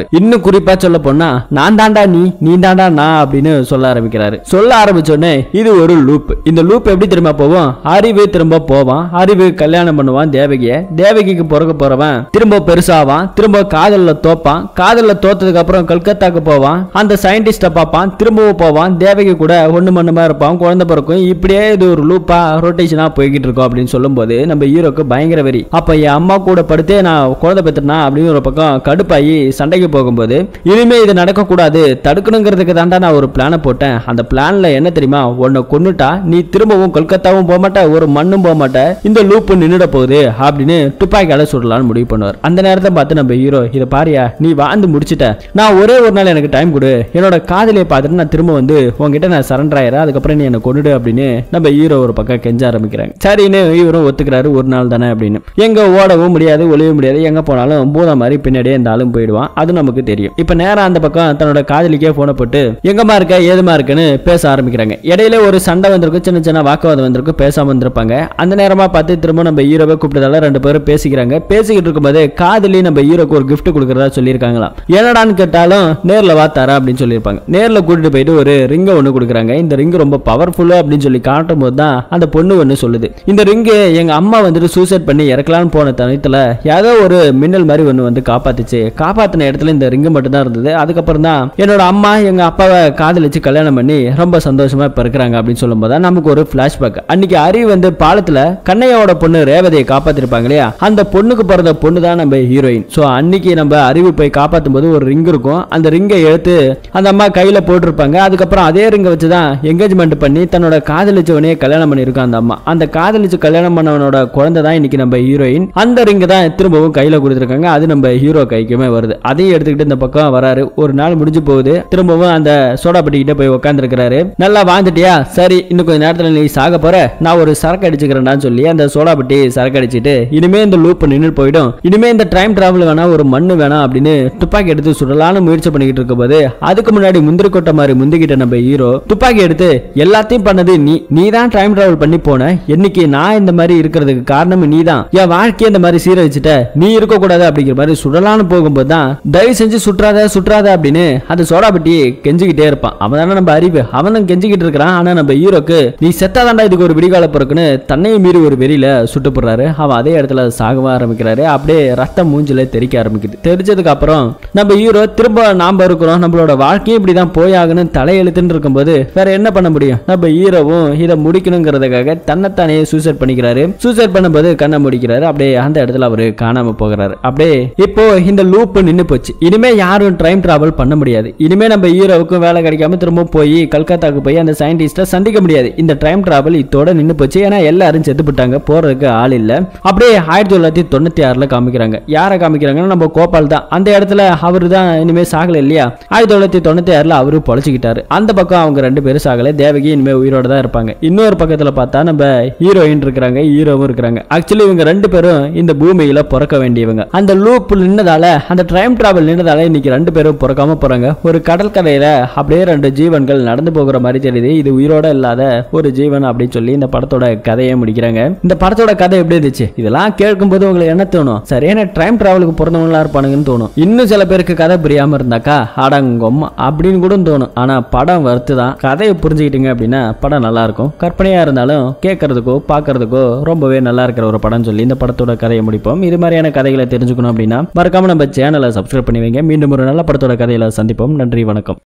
இன்னும் குறிப்பா சொல்ல போனா நான் தாண்டா நீ நீ தாண்டா நான் அப்படின்னு சொல்ல ஆரம்பிக்கிறாரு சொல்ல ஆரம்பிச்சோடனே இது ஒரு லூப் இந்த லூப் எப்படி திரும்ப போவோம் அறிவு திரும்ப போவான் அறிவு கல்யாணம் பண்ணுவான் தேவகிய தேவகிக்கு பிறக்க போறவன் திரும்ப பெருசாவான் திரும்ப காதல்ல தோப்பான் காதல்ல தோத்ததுக்கு அப்புறம் கல்கத்தாக்கு போவான் அந்த சயின்டிஸ்ட பார்ப்பான் திரும்பவும் போவான் தேவகி கூட ஒண்ணு மண்ணுமா இருப்பான் குழந்தை பிறக்கும் இப்படியே இது ஒரு லூப்பா ரொட்டேஷனா போய்கிட்டு இருக்கோம் அப்படின்னு சொல்லும்போது நம்ம ஹீரோக்கு பயங்கர வெறி அப்ப என் அம்மா கூட படுத்தே நான் குழந்தை பெற்றுனா அப்படின்னு ஒரு பக்கம் கடுப்பாகி சண்டைக்கு போகும்போது இனிமே இது நடக்கக்கூடாது தடுக்கணுங்கிறதுக்கு தாண்டா நான் ஒரு பிளானை போட்டேன் அந்த பிளான்ல என்ன தெரியுமா உன்னை கொன்னுட்டா நீ திரும்பவும் கொல்கத்தாவும் போக மாட்ட ஒரு மண்ணும் போக மாட்ட இந்த லூப் நின்னுட போகுது அப்படின்னு துப்பாக்கியால சுடலாம்னு முடிவு பண்ணுவார் அந்த நேரத்தை பார்த்து நம்ம ஹீரோ இதை பாரியா நீ வாழ்ந்து முடிச்சிட்ட நான் ஒரே ஒரு நாள் எனக்கு டைம் கொடு என்னோட காதலியை பார்த்துட்டு நான் திரும்ப வந்து உங்ககிட்ட நான் சரண்டர் ஆயிரேன் அதுக்கப்புறம் நீ என்னை கொண்டுடு அப்படின்னு நம்ம ஹீரோ ஒரு பக்கம் கெஞ்ச ஆரம்பிக்கிறாங்க சரின்னு இவரும் ஒத்துக்கிறாரு ஒரு நாள் தானே அப்படின்னு எங்க ஓடவும் முடியாது ஒளியவும் முடியாது எங்க போனாலும் பூதம் மாதிரி பின்னாடியே இந்த ஆளும் போயிடுவான் அது நமக்கு தெரியும் இப்ப நேரா அந்த பக்கம் தன்னோட காதலிக்கே போனை போட்டு எங்கம்மா இருக்க ஏதுமா இருக்குன்னு பேச ஆரம்பிக்கிறாங்க இடையில ஒரு சண்டை வந்திருக்கும் சின்ன சின்ன வாக்குவாதம் வந்திருக்கும் பேசாம வந்திருப்பாங்க அந்த நேரமா பார்த்து திரும்ப நம்ம ஹீரோவை கூப்பிட்டதால ரெண்டு பேரும் பேசிக்கிறாங்க பேசிக்கிட்டு இருக்கும்போது காதலி நம்ம ஹீரோக்கு ஒரு gift கொடுக்கறதா சொல்லியிருக்காங்களாம் என்னடான்னு கேட்டாலும் நேர்ல வா தரேன் அப்படின்னு சொல்லியிருப்பாங்க நேர்ல கூட்டிட்டு போயிட்டு ஒரு ரிங்கை ஒன்று கொடுக்குறாங்க இந்த ரிங் ரொம்ப பவர்ஃபுல்லா அப்படின்னு சொல்லி காட்டும் போது தான் அந்த பொண்ணு ஒன்று சொல்லுது இந்த ரிங்கு எங்க அம்மா வந்துட்டு சூசைட் பண்ணி இறக்கலான்னு போன தனித்துல ஏதோ ஒரு மின்னல் மாதிரி ஒன்று வந்து காப்பாத்துச்சு காப்பாத்தின இடத்துல இந்த ரிங்கு மட்டும் தான் இருந்தது அதுக்கப்புறம் தான் என்னோட அம்மா எங்க அப்பாவை காதலிச்சு கல்யாணம் பண்ணி ரொம்ப சந்தோஷமா இப்ப இருக்கிறாங்க அப்படின்னு சொல்லும்போது தான் நமக்கு ஒரு பிளாஷ்பேக் அன்னைக்கு அரி வந்து பாலத்துல கண்ணையாவோட பொண்ணு ரேவதியை காப்பாத்திருப்பாங்க இல்லையா அந்த பொண்ணுக்கு பிறந்த பொண்ணு தான் நம்ம ஹீரோயின் ஸோ அன்னைக்கு நம்ம அறிவு போய் காப்பாற்றும் போது ஒரு ரிங் இருக்கும் அந்த ரிங்கை எடுத்து அந்த அம்மா கையில போட்டிருப்பாங்க அதுக்கப்புறம் அதே ரிங்கை வச்சு தான் என்கேஜ்மெண்ட் பண்ணி தன்னோட காதலிச்சவனையே கல்யாணம் பண்ணியிருக்கான் அந்த அம்மா அந்த காதலிச்சு கல்யாணம் பண்ணவனோட குழந்தை தான் இன்னைக்கு நம்ம ஹீரோயின் அந்த ரிங்கை தான் திரும்பவும் கையில கொடுத்துருக்காங்க அது நம்ம ஹீரோ கைக்குமே வருது அதையும் எடுத்துக்கிட்டு இந்த பக்கம் வராரு ஒரு நாள் முடிஞ்சு போகுது திரும்பவும் அந்த சோடா கிட்ட போய் உட்காந்துருக்கிறாரு நல்லா வாழ்ந்துட்டியா சரி இன்னும் கொஞ்ச நேரத்துல நீ சாக போற நான் ஒரு சரக்கு அடிச்சுக்கிறேன்டான்னு சொல்லி அந்த சோடா பட்டி சரக்கு அடிச்சிட்டு இனிமே இந்த லூப் நின்று போயிடும் இனிமே இந்த டைம் டிராவல் வேணா ஒரு மண்ணு வேணாம் அப்படின்னு துப்பாக்கி எடுத்து சுடலான்னு முயற்சி பண்ணிக்கிட்டு இருக்கும்போது அதுக்கு முன்னாடி முந்திரி கொட்டை மாதிரி முந்திக்கிட்ட நம்ம ஹீரோ துப்பாக்கி எடுத்து எல்லாத்தையும் பண்ணது நீ நீ தான் டைம் டிராவல் பண்ணி போன என்னைக்கு நான் இந்த மாதிரி இருக்கிறதுக்கு காரணம் நீ தான் என் வாழ்க்கையை இந்த மாதிரி சீரழிச்சிட்ட நீ இருக்க கூடாது அப்படிங்கிற மாதிரி சுடலான்னு போகும்போது தான் தயவு செஞ்சு சுற்றாத சுற்றாத அப்படின்னு அந்த சோடா பட்டி கெஞ்சிக்கிட்டே இருப்பான் அவன் தானே நம்ம அறிவு அவன் தான் கெஞ்சிக்கிட்டு இருக்கிறான் ஆனா நம்ம ஹீரோக்கு நீ செத்தாதாண்டா இதுக்கு ஒரு விடிகால பிறக்குன்னு தன்னையும் மீறி ஒரு வெறியில சுட்டு போடுறாரு அவன் அதே இடத்துல சாகவ ஆரம்பிக்கிறாரு அப்படியே ரத்தம் மூஞ்சில தெறிக்க ஆரம்பிக்குது தெரிஞ்சதுக்கு அப்புறம் நம்ம ஹீரோ திரும்ப நாம இருக்கிறோம் நம்மளோட வாழ்க்கையும் இப்படிதான் போயாகணும் தலையெழுத்துன்னு இருக்கும்போது வேற என்ன பண்ண முடியும் நம்ம ஹீரோவும் இதை முடிக்கணுங்கிறதுக்காக தன்னைத்தானே சூசைட் பண்ணிக்கிறாரு சூசைட் பண்ணும்போது கண்ணை முடிக்கிறாரு அப்படியே அந்த இடத்துல அவரு காணாம போகிறாரு அப்படியே இப்போ இந்த லூப் நின்னு போச்சு இனிமே யாரும் டைம் டிராவல் பண்ண முடியாது இனிமே நம்ம ஹீரோவுக்கும் வேலை கிடைக்காம திரும்ப போய் கல்கத்தாக்கு போய் அந்த சயின்டிஸ்ட சந்திக்க முடியாது இந்த டைம் டிராவல் இதோட நின்னு போச்சு ஏன்னா எல்லாரும் செத்து போட்டாங்க போறதுக்கு ஆள் இல்ல அப்படியே ஆயிரத்தி தொள்ளாயிரத்தி தொண்ணூத்தி ஆறுல காமிக்கிறாங்க யாரை காமிக்கிறாங்கன்னா நம்ம கோபால் தான் அந்த இடத்துல அவரு தான் இனிமே சாகல இல்லையா ஆயிரத்தி தொள்ளாயிரத்தி தொண்ணூத்தி ஆறுல அவரு பொழைச்சிக்கிட்டாரு அந்த பக்கம் அவங்க ரெண்டு பேரும் சாகல தேவகி இனிமே உயிரோட தான் இருப்பாங்க இன்னொரு பக்கத்துல பார்த்தா நம்ம ஹீரோயின் இருக்கிறாங்க ஹீரோவும் இருக்கிறாங்க ஆக்சுவலி இவங்க ரெண்டு பேரும் இந்த பூமியில பிறக்க வேண்டியவங்க அந்த லூப் நின்னதால அந்த டைம் டிராவல் நின்னதால இன்னைக்கு ரெண்டு பேரும் பிறக்காம போறாங்க ஒரு கடற்கரையில அப்படியே ரெண்டு ஜீவன்கள் நடந்து போகிற மாதிரி தெரியுது இது உயிரோட இல்லாத ஒரு ஜீவன் அப்படின்னு சொல்லி இந்த படத்தோட கதையை முடிக்கிறாங்க இந்த படத்தோட கதை எப்படி இருந்துச்சு இதெல்லாம் கேட்கும்போது உங்களுக்கு என்ன தோணும் சரியான டைம் டிராவலுக்கு பிறந்தவங்களா இருப்பானுங்கன்னு தோணும் இன்னும் சில பேருக்கு கதை புரியாம இருந்தாக்கா அடங்கும் அப்படின்னு கூட தோணும் ஆனா படம் வருத்து தான் கதையை புரிஞ்சுக்கிட்டீங்க அப்படின்னா படம் நல்லா இருக்கும் கற்பனையா இருந்தாலும் கேட்கறதுக்கோ பார்க்கறதுக்கோ ரொம்பவே நல்லா இருக்கிற ஒரு படம் சொல்லி இந்த படத்தோட கதையை முடிப்போம் இது மாதிரியான கதைகளை தெரிஞ்சுக்கணும் அப்படின்னா மறக்காம நம்ம சேனலை சப்ஸ்கிரைப் பண்ணி வைங்க மீண்டும் ஒரு நல்ல படத்தோட கதையில சந்திப்போம் நன்றி வணக்கம்